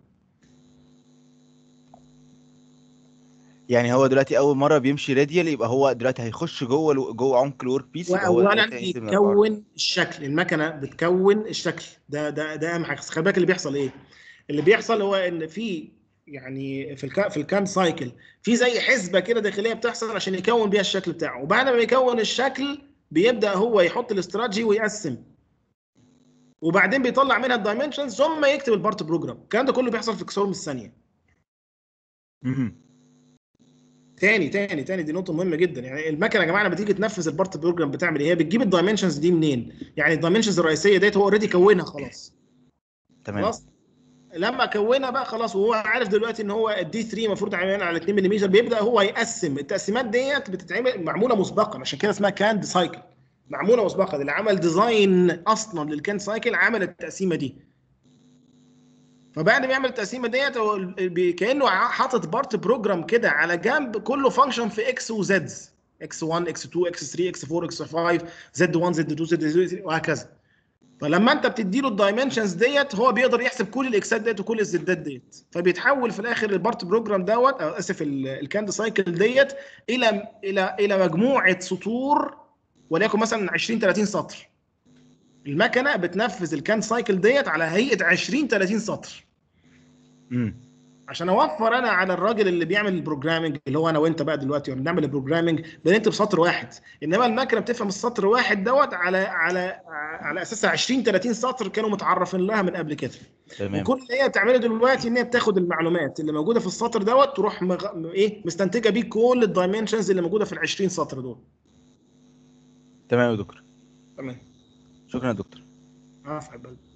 يعني هو دلوقتي اول مره بيمشي راديال يبقى هو دلوقتي هيخش جوه الو- جوه عمق الورك بيس يبقى هو واولا دلوقتي هيحسب من الأرض. بيكون الشكل المكنه بتكون الشكل ده ده ده اهم حاجه خلي بالك اللي بيحصل ايه اللي بيحصل هو ان في يعني في الكا في الكام سايكل في زي حسبه كده داخليه بتحصل عشان يكون بيها الشكل بتاعه وبعد ما يكون الشكل بيبدا هو يحط الاستراتيجي ويقسم وبعدين بيطلع منها الدايمنشنز ثم يكتب البارت بروجرام الكلام ده كله بيحصل في كسور من الثانيه مهم. تاني تاني تاني دي نقطة مهمة جدا يعني المكنة يا جماعة لما تيجي تنفذ البارت بروجرام بتعمل ايه؟ هي بتجيب الدايمنشنز دي منين؟ يعني الدايمنشنز الرئيسية ديت هو اوريدي كونها خلاص تمام خلاص لما كونها بقى خلاص وهو عارف دلوقتي ان هو الدي 3 المفروض يعمل على 2 ملم بيبدا هو يقسم التقسيمات ديت بتتعمل معموله مسبقا عشان كده اسمها كاند سايكل معموله مسبقا اللي عمل ديزاين اصلا للكاند سايكل عمل التقسيمه دي فبعد ما يعمل التقسيمه ديت هو بي- كانه ع- حاطط بارت بروجرام كده على جنب كله فانكشن في اكس وزدز اكس 1 اكس 2 اكس 3 اكس 4 اكس 5 زد 1 زد 2 زد 3 وهكذا فلما انت بتدي له الدايمنشنز ديت هو بيقدر يحسب كل الاكسات ديت وكل الزدات ديت فبيتحول في الاخر البارت بروجرام دوت او اسف ال- الكاند سايكل ديت الى الى الى مجموعه سطور وليكن مثلا 20 30 سطر المكنه بتنفذ الكاند سايكل ديت على هيئه 20 30 سطر مم. عشان اوفر انا على الراجل اللي بيعمل البروجرامنج اللي هو انا وانت بقى دلوقتي واحنا بنعمل البروجرامنج بنكتب سطر واحد انما المكنه بتفهم السطر واحد دوت على على على اساس 20 30 سطر كانوا متعرفين لها من قبل كده تمام وكل اللي هي بتعمله دلوقتي ان هي بتاخد المعلومات اللي موجوده في السطر دوت تروح مغ... م- ايه مستنتجه بيه كل الدايمنشنز اللي موجوده في ال 20 سطر دول تمام يا دكتور تمام شكرا يا دكتور عفوا يا حبيبي.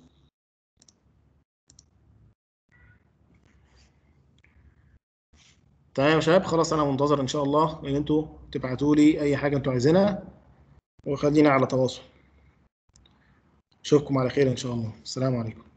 تمام يا شباب خلاص انا منتظر ان شاء الله ان انتوا تبعتوا لي اي حاجه انتوا عايزينها وخلينا على تواصل اشوفكم على خير ان شاء الله السلام عليكم